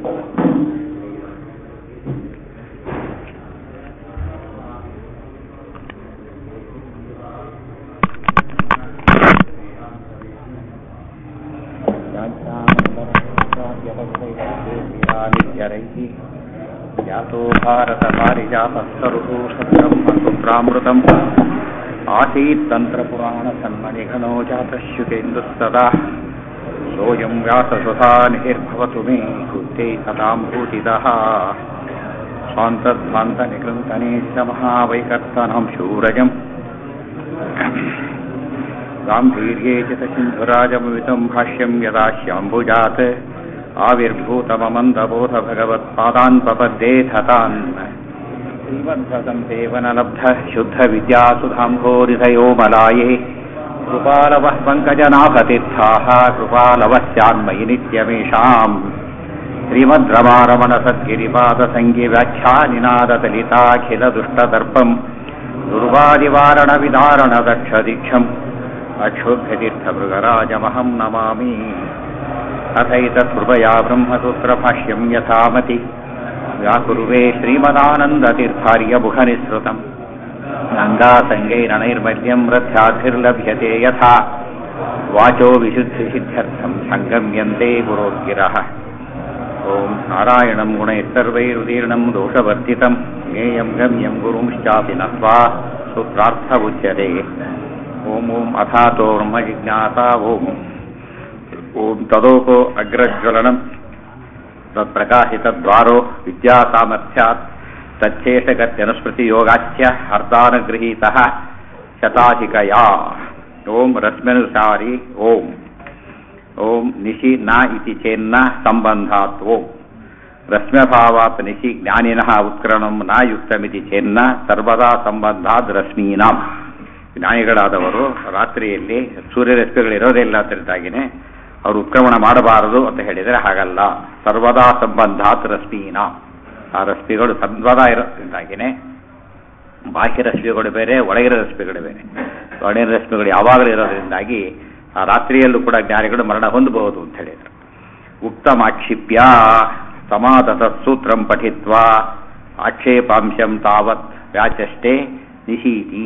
यातो भारतपारिजातस्तरुः सब्रह्मसूत्रामृतम् आसीत्तन्त्रपुराणसन्मणिघनो जातश्युतेन्दुस्तदा सोऽयं व्याससुधा निहिर्भवतु मे बुद्धे सदां भूतितः स्वान्तध्वान्तनिकृन्तनेशमहावैकर्तनं शूरजम् गाम्भीर्ये चितसिन्धुराजमवितं भाष्यं यदा श्याम्बुजात् आविर्भूतममन्दबोध भगवत्पादान् प्रपद्ये थतान् श्रीमद्भृतं देवनलब्ध शुद्धविद्यासुधाम्भोरिधयो मलाये कृपालवः पङ्कजनाभतीर्थाः कृपालवः स्यान्मयि नित्यमेषाम् श्रीमद्रमारमणसद्गिरिपादसङ्गिव्याख्यानिनादतलिताखिलदुष्टदर्पम् दुर्वादिवारणविदारणदक्षदीक्षम् अक्षोभ्यतीर्थमृगराजमहं नमामि अथैतत्कृपया ब्रह्मसूत्रभाष्यं यथामति व्याकुर्वे श्रीमदानन्दतीर्थार्यमुखनिःसृतम् गङ्गासङ्गैरणैर्मल्यं रथ्याद्भिर्लभ्यते यथा वाचो विशुद्धिसिद्ध्यर्थं सङ्गम्यन्ते गुरोर्गिरः ॐ नारायणं गुणैस्सर्वैरुदीर्णं दोषवर्जितं ज्ञेयं गम्यं गुरुंश्चापि नत्वा सूत्रार्थमुच्यते ॐ ॐ अथातो ब्रह्मजिज्ञासा ॐ ॐ तदोको अग्रज्वलनं तत्प्रकाशितद्वारो विद्यासामर्थ्यात् तच्छेषगत्यनुस्मृतियोगाच्य अर्थानुगृहीतः शताधिकया ॐ रश्म्यनुसारि ॐ ॐ निशि न इति चेन्न सम्बन्धात् ॐ रश्म्यभावात् निशि ज्ञानिनः उत्करणं न ಯುಕ್ತಮಿತಿ ಚೇನ್ನ ಸರ್ವದಾ ಸಂಬಂಧಾದ್ ರಶ್ಮೀನಾಂ ಜ್ಞಾನಿಗಳಾದವರು ರಾತ್ರಿಯಲ್ಲಿ ಸೂರ್ಯರಶ್ಮಿಗಳು ಇರೋದೇ ಇಲ್ಲ ಅದರಿಂದಾಗಿನೇ ಅವರು ಉತ್ಕ್ರಮಣ ಮಾಡಬಾರದು ಅಂತ ಹೇಳಿದರೆ ಹಾಗಲ್ಲ ಸರ್ವದಾ ಸಂಬಂಧಾತ್ ರಶ್ಮೀನ ಆ ರಶ್ಮಿಗಳು ಸರ್ವದಾ ಇರೋದ್ರಿಂದಾಗಿನೇ ಬಾಹ್ಯ ರಶ್ಮಿಗಳು ಬೇರೆ ಒಳಗಿನ ರಶ್ಮಿಗಳು ಬೇರೆ ಒಳಗಿನ ರಶ್ಮಿಗಳು ಯಾವಾಗಲೂ ಇರೋದ್ರಿಂದಾಗಿ ಆ ರಾತ್ರಿಯಲ್ಲೂ ಕೂಡ ಜ್ಞಾನಿಗಳು ಮರಣ ಹೊಂದಬಹುದು ಅಂತ ಹೇಳಿದರು ಉಕ್ತಮಾಕ್ಷಿಪ್ಯ ಸಮಾದತ ಸೂತ್ರಂ ಪಠಿತ್ವಾ ಆಕ್ಷೇಪಾಂಶಂ ತಾವತ್ ವ್ಯಾಚಷ್ಟೇ ನಿಶೀತಿ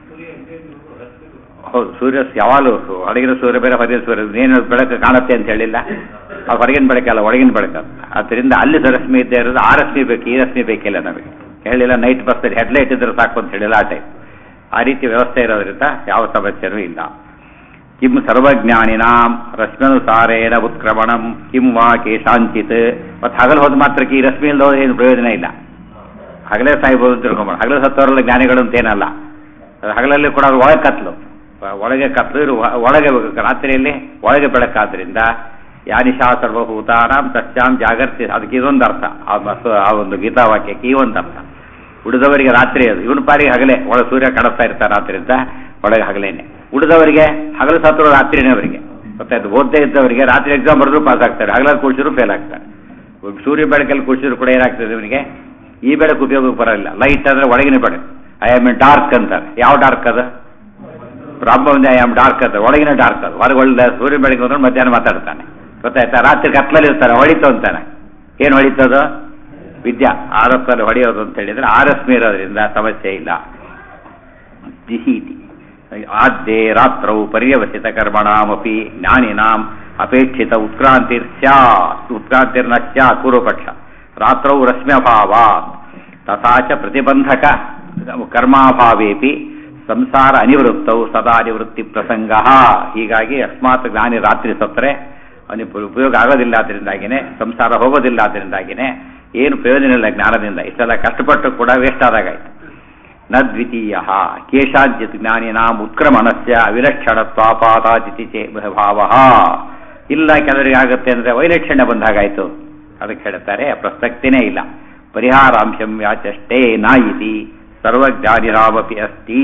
ಹೌದು ಸೂರ್ಯ ಯಾವಾಗಲೂ ಹೊರಗಿನ ಸೂರ್ಯ ಬೇರೆ ಹೊರಗಿನ ಸೂರ್ಯ ಏನು ಬೆಳಕು ಕಾಣುತ್ತೆ ಅಂತ ಹೇಳಿಲ್ಲ ಆ ಹೊರಗಿನ ಬೆಳಕಲ್ಲ ಒಳಗಿನ ಬೆಳಕಲ್ಲ ಆದ್ದರಿಂದ ಅಲ್ಲಿ ರಶ್ಮಿ ಇದ್ದೇ ಇರೋದು ಆ ರಶ್ಮಿ ಬೇಕು ಈ ರಶ್ಮಿ ಬೇಕಿಲ್ಲ ನಮಗೆ ಹೇಳಿಲ್ಲ ನೈಟ್ ಬಸ್ಸಲ್ಲಿ ಹೆಡ್ಲೈಟ್ ಇದ್ರೆ ಸಾಕು ಅಂತ ಹೇಳಿಲ್ಲ ಆ ಟೈಪ್ ಆ ರೀತಿ ವ್ಯವಸ್ಥೆ ಇರೋದ್ರಿಂದ ಯಾವ ಸಮಸ್ಯೆನೂ ಇಲ್ಲ ಕಿಂ ಸರ್ವಜ್ಞಾನಿನಾಂ ರಶ್ಮ್ಯನುಸಾರೇಣ ಉತ್ಕ್ರಮಣಂ ಕಿಂ ವಾ ಕೇಶಾಂಚಿತ್ ಮತ್ತು ಹಗಲು ಹೋದ ಮಾತ್ರಕ್ಕೆ ಈ ರಶ್ಮಿ ಇಲ್ಲದ ಏನು ಪ್ರಯೋಜನ ಇಲ್ಲ ಹಗಲೇ ಸಾಯ್ಬೋದು ತಿಳ್ಕೊಂಬೋಣ ಹಗಲು ಸತ್ತವರೆಲ್ಲ ಜ್ಞಾನಿಗಳು ಅಂತೇನಲ್ಲ ಹಗಲಲ್ಲಿ ಕೂಡ ಅವ್ರು ಒಳಗೆ ಕತ್ಲು ಒಳಗೆ ಕತ್ಲು ಇರು ಒಳಗೆ ರಾತ್ರಿಯಲ್ಲಿ ಒಳಗೆ ಬೆಳಕಾದ್ರಿಂದ ಯಾನಿಶಾ ಸರ್ವಭೂತಾನಾಂ ತಸ್ಯಾಂ ಜಾಗರ್ತಿ ಅದಕ್ಕೆ ಇದೊಂದು ಅರ್ಥ ಆ ಒಂದು ಗೀತಾವಾಕ್ಯಕ್ಕೆ ಈ ಒಂದು ಅರ್ಥ ಉಳಿದವರಿಗೆ ರಾತ್ರಿ ಅದು ಇವನ ಪಾರಿಗೆ ಹಗಲೇ ಒಳ ಸೂರ್ಯ ಕಾಣಿಸ್ತಾ ಇರ್ತಾನೆ ಆದ್ರಿಂದ ಒಳಗೆ ಹಗಲೇನೆ ಉಳಿದವರಿಗೆ ಹಗಲು ಸತ್ರು ರಾತ್ರಿನೇ ಅವರಿಗೆ ಗೊತ್ತಾಯ್ತು ಓದ್ದೇ ಇದ್ದವರಿಗೆ ರಾತ್ರಿ ಎಕ್ಸಾಮ್ ಬರೆದ್ರು ಪಾಸ್ ಆಗ್ತಾರೆ ಹಗಲಲ್ಲಿ ಕೂಡಿಸಿದ್ರು ಫೇಲ್ ಆಗ್ತಾರೆ ಸೂರ್ಯ ಬೆಳಕಲ್ಲಿ ಕೂಡಿಸಿದ್ರು ಕೂಡ ಏನಾಗ್ತದೆ ಇವನಿಗೆ ಈ ಬೆಳಕು ಉಪಯೋಗಕ್ಕೆ ಬರಲ್ಲ ಲೈಟ್ ಅಂದ್ರೆ ಒಳಗಿನ ಬೆಳಕು ಐ ಆಮ್ ಡಾರ್ಕ್ ಅಂತಾರೆ ಯಾವ ಡಾರ್ಕ್ ಅದು ಬ್ರಾಹ್ಮಣ ಐ ಆಮ್ ಡಾರ್ಕ್ ಅಂತ ಒಳಗಿನ ಡಾರ್ಕ್ ಅದು ಹೊರಗೆ ಒಳ್ಳೆ ಸೂರ್ಯ ಬೆಳಗ್ಗೆ ಹೋದ್ರೆ ಮಧ್ಯಾಹ್ನ ಮಾತಾಡ್ತಾನೆ ಗೊತ್ತಾಯ್ತಾ ರಾತ್ರಿ ಕತ್ಲಲ್ಲಿ ಇರ್ತಾನೆ ಹೊಡಿತು ಅಂತಾನೆ ಏನು ಹೊಡಿತದು ವಿದ್ಯಾ ಆರಸ್ಸಲ್ಲಿ ಹೊಡೆಯೋದು ಅಂತ ಹೇಳಿದ್ರೆ ಆರಸ್ಮಿ ಇರೋದ್ರಿಂದ ಸಮಸ್ಯೆ ಇಲ್ಲ ದಿಹೀತಿ ಆದ್ಯೆ ರಾತ್ರೌ ಪರ್ಯವಸಿತ ಕರ್ಮಣಾಮಪಿ ಜ್ಞಾನಿನಾಂ ಅಪೇಕ್ಷಿತ ಉತ್ಕ್ರಾಂತಿರ್ ಸ್ಯಾತ್ ಉತ್ಕ್ರಾಂತಿರ್ನ ಸ್ಯಾತ್ ಪೂರ್ವಪಕ್ಷ ರಾತ್ರೌ ರಶ್ಮ್ಯಭಾವಾತ್ ತಥಾ ಚ ಪ್ರತಿಬಂಧಕ ಕರ್ಮಾಭಾವೇಪಿ ಸಂಸಾರ ಅನಿವೃತ್ತವು ಸದಾ ನಿವೃತ್ತಿ ಪ್ರಸಂಗ ಹೀಗಾಗಿ ಅಸ್ಮಾತ್ ಜ್ಞಾನಿ ರಾತ್ರಿ ಸತ್ತರೆ ಅವನಿಗೆ ಉಪಯೋಗ ಆಗೋದಿಲ್ಲ ಅದರಿಂದಾಗಿನೇ ಸಂಸಾರ ಹೋಗೋದಿಲ್ಲ ಅದರಿಂದಾಗಿನೇ ಏನು ಪ್ರಯೋಜನ ಇಲ್ಲ ಜ್ಞಾನದಿಂದ ಇಷ್ಟೆಲ್ಲ ಕಷ್ಟಪಟ್ಟು ಕೂಡ ವೇಸ್ಟ್ ಆದಾಗಾಯ್ತು ನ ದ್ವಿತೀಯ ಕೇಶಾದ್ಯತ್ ಜ್ಞಾನಿನಾಂ ಉತ್ಕ್ರಮಣಸ್ಯ ಅವಿಲಕ್ಷಣತ್ವಾಪಾದಾದಿತಿ ಚೇ ಭಾವ ಇಲ್ಲ ಕೆಲವರಿಗೆ ಆಗುತ್ತೆ ಅಂದರೆ ವೈಲಕ್ಷಣ್ಯ ಬಂದಾಗಾಯ್ತು ಅದಕ್ಕೆ ಹೇಳ್ತಾರೆ ಪ್ರಸಕ್ತಿನೇ ಇಲ್ಲ ಪರಿಹಾರಾಂಶಂ ಯಾಚಷ್ಟೇ ನ ಇತಿ ಸರ್ವಜ್ಞಾನಿರಾಮಪಿ ಅಸ್ತಿ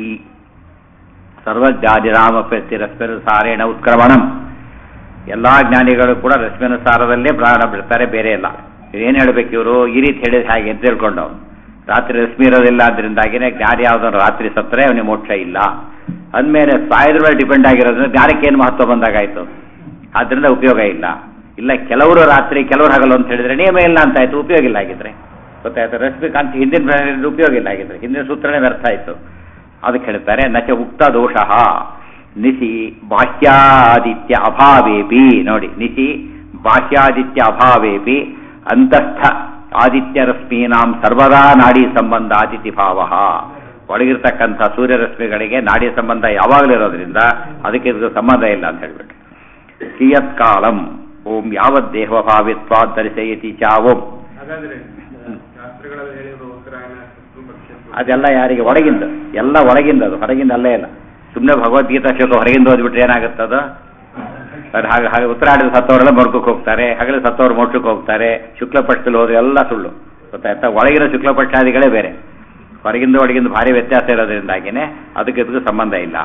ಸರ್ವಜ್ಞಾನಿರಾಮಪಿ ಅಸ್ತಿ ರಶ್ಮಿನುಸಾರೇಣ ಉತ್ಕ್ರಮಣಂ ಎಲ್ಲ ಜ್ಞಾನಿಗಳು ಕೂಡ ರಶ್ಮಿನುಸಾರದಲ್ಲೇ ಪ್ರಾಣ ಬಿಡ್ತಾರೆ ಬೇರೆ ಇಲ್ಲ ಏನು ಹೇಳ್ಬೇಕು ಇವರು ಈ ರೀತಿ ಹೇಳಿದ್ರೆ ಹಾಗೆ ಅಂತ ತಿಳ್ಕೊಂಡು ರಾತ್ರಿ ರಶ್ಮಿ ಇರೋದಿಲ್ಲ ಅದರಿಂದಾಗಿನೇ ಜ್ಞಾನಿ ಯಾವ್ದಾದ್ರು ರಾತ್ರಿ ಸತ್ತರೆ ಅವನಿಗೆ ಮೋಕ್ಷ ಇಲ್ಲ ಅಂದಮೇಲೆ ಸಾಯದ್ರ ಮೇಲೆ ಡಿಪೆಂಡ್ ಆಗಿರೋದ್ರಿಂದ ಜ್ಞಾನಕ್ಕೆ ಏನು ಮಹತ್ವ ಬಂದಾಗಾಯ್ತು ಆದ್ರಿಂದ ಉಪಯೋಗ ಇಲ್ಲ ಇಲ್ಲ ಕೆಲವರು ರಾತ್ರಿ ಕೆಲವರು ಹಗಲು ಅಂತ ಹೇಳಿದ್ರೆ ನಿಯಮ ಇಲ್ಲ ಅಂತ ಆಯ್ತು ಉಪಯೋಗ ಇಲ್ಲ ಆಗಿದ್ರೆ ಗೊತ್ತಾಯ್ತು ರಶ್ಮಿ ಕಾಂತಿ ಹಿಂದಿನ ಪ್ರಶ್ನೆಯಲ್ಲಿ ಉಪಯೋಗ ಇಲ್ಲ ಆಗಿದ್ರೆ ಹಿಂದಿನ ಸೂತ್ರನೇ ವ್ಯರ್ಥ ಆಯ್ತು ಅದಕ್ಕೆ ಹೇಳ್ತಾರೆ ನಚ ಉಕ್ತ ದೋಷ ನಿಶಿ ಬಾಹ್ಯಾದಿತ್ಯ ಅಭಾವೇಪಿ ನೋಡಿ ನಿಶಿ ಬಾಹ್ಯಾದಿತ್ಯ ಅಭಾವೇಪಿ ಅಂತಸ್ಥ ಆದಿತ್ಯ ರಶ್ಮೀನಾಂ ಸರ್ವದಾ ನಾಡಿ ಸಂಬಂಧ ಆದಿತಿ ಭಾವ ಒಳಗಿರ್ತಕ್ಕಂಥ ಸೂರ್ಯರಶ್ಮಿಗಳಿಗೆ ನಾಡಿ ಸಂಬಂಧ ಯಾವಾಗಲೂ ಇರೋದ್ರಿಂದ ಅದಕ್ಕೆ ಇದಕ್ಕೆ ಸಂಬಂಧ ಇಲ್ಲ ಅಂತ ಹೇಳ್ಬಿಟ್ಟು ಕಿಯತ್ ಕಾಲಂ ಓಂ ಯಾವತ್ ದೇಹಭಾವಿತ್ವ ಧರಿಸಯತಿ ಚಾವೋಂ ಹಾಗಾದ್ರೆ ಶಾಸ್ತ್ರಗಳಲ್ಲಿ ಹೇಳಿರೋ ಉತ್ತರಾಯಣ ಕೃಷ್ಣ ಅದೆಲ್ಲ ಯಾರಿಗೆ ಒಳಗಿಂದ ಎಲ್ಲ ಒಳಗಿಂದ ಅದು ಹೊರಗಿಂದ ಅಲ್ಲೇ ಇಲ್ಲ ಸುಮ್ಮನೆ ಭಗವದ್ಗೀತಾ ಶ್ಲೋಕ ಹೊರಗಿಂದ ಓದ್ಬಿಟ್ರೆ ಏನಾಗುತ್ತದು ಅದು ಹಾಗೆ ಹಾಗೆ ಉತ್ತರಾಯಣದ ಸತ್ತವರೆಲ್ಲ ಮರ್ಗಕ್ಕೆ ಹೋಗ್ತಾರೆ ಹಗಲು ಸತ್ತವರು ಮೋಕ್ಷಕ್ಕೆ ಹೋಗ್ತಾರೆ ಶುಕ್ಲ ಪಕ್ಷದಲ್ಲಿ ಹೋದ್ರೆ ಎಲ್ಲ ಸುಳ್ಳು ಗೊತ್ತಾಯ್ತಾ ಒಳಗಿರೋ ಶುಕ್ಲ ಪಕ್ಷಾದಿಗಳೇ ಬೇರೆ ಹೊರಗಿಂದ ಒಳಗಿಂದ ಭಾರಿ ವ್ಯತ್ಯಾಸ ಇರೋದ್ರಿಂದಾಗಿನೇ ಅದಕ್ಕೆ ಇದಕ್ಕೂ ಸಂಬಂಧ ಇಲ್ಲ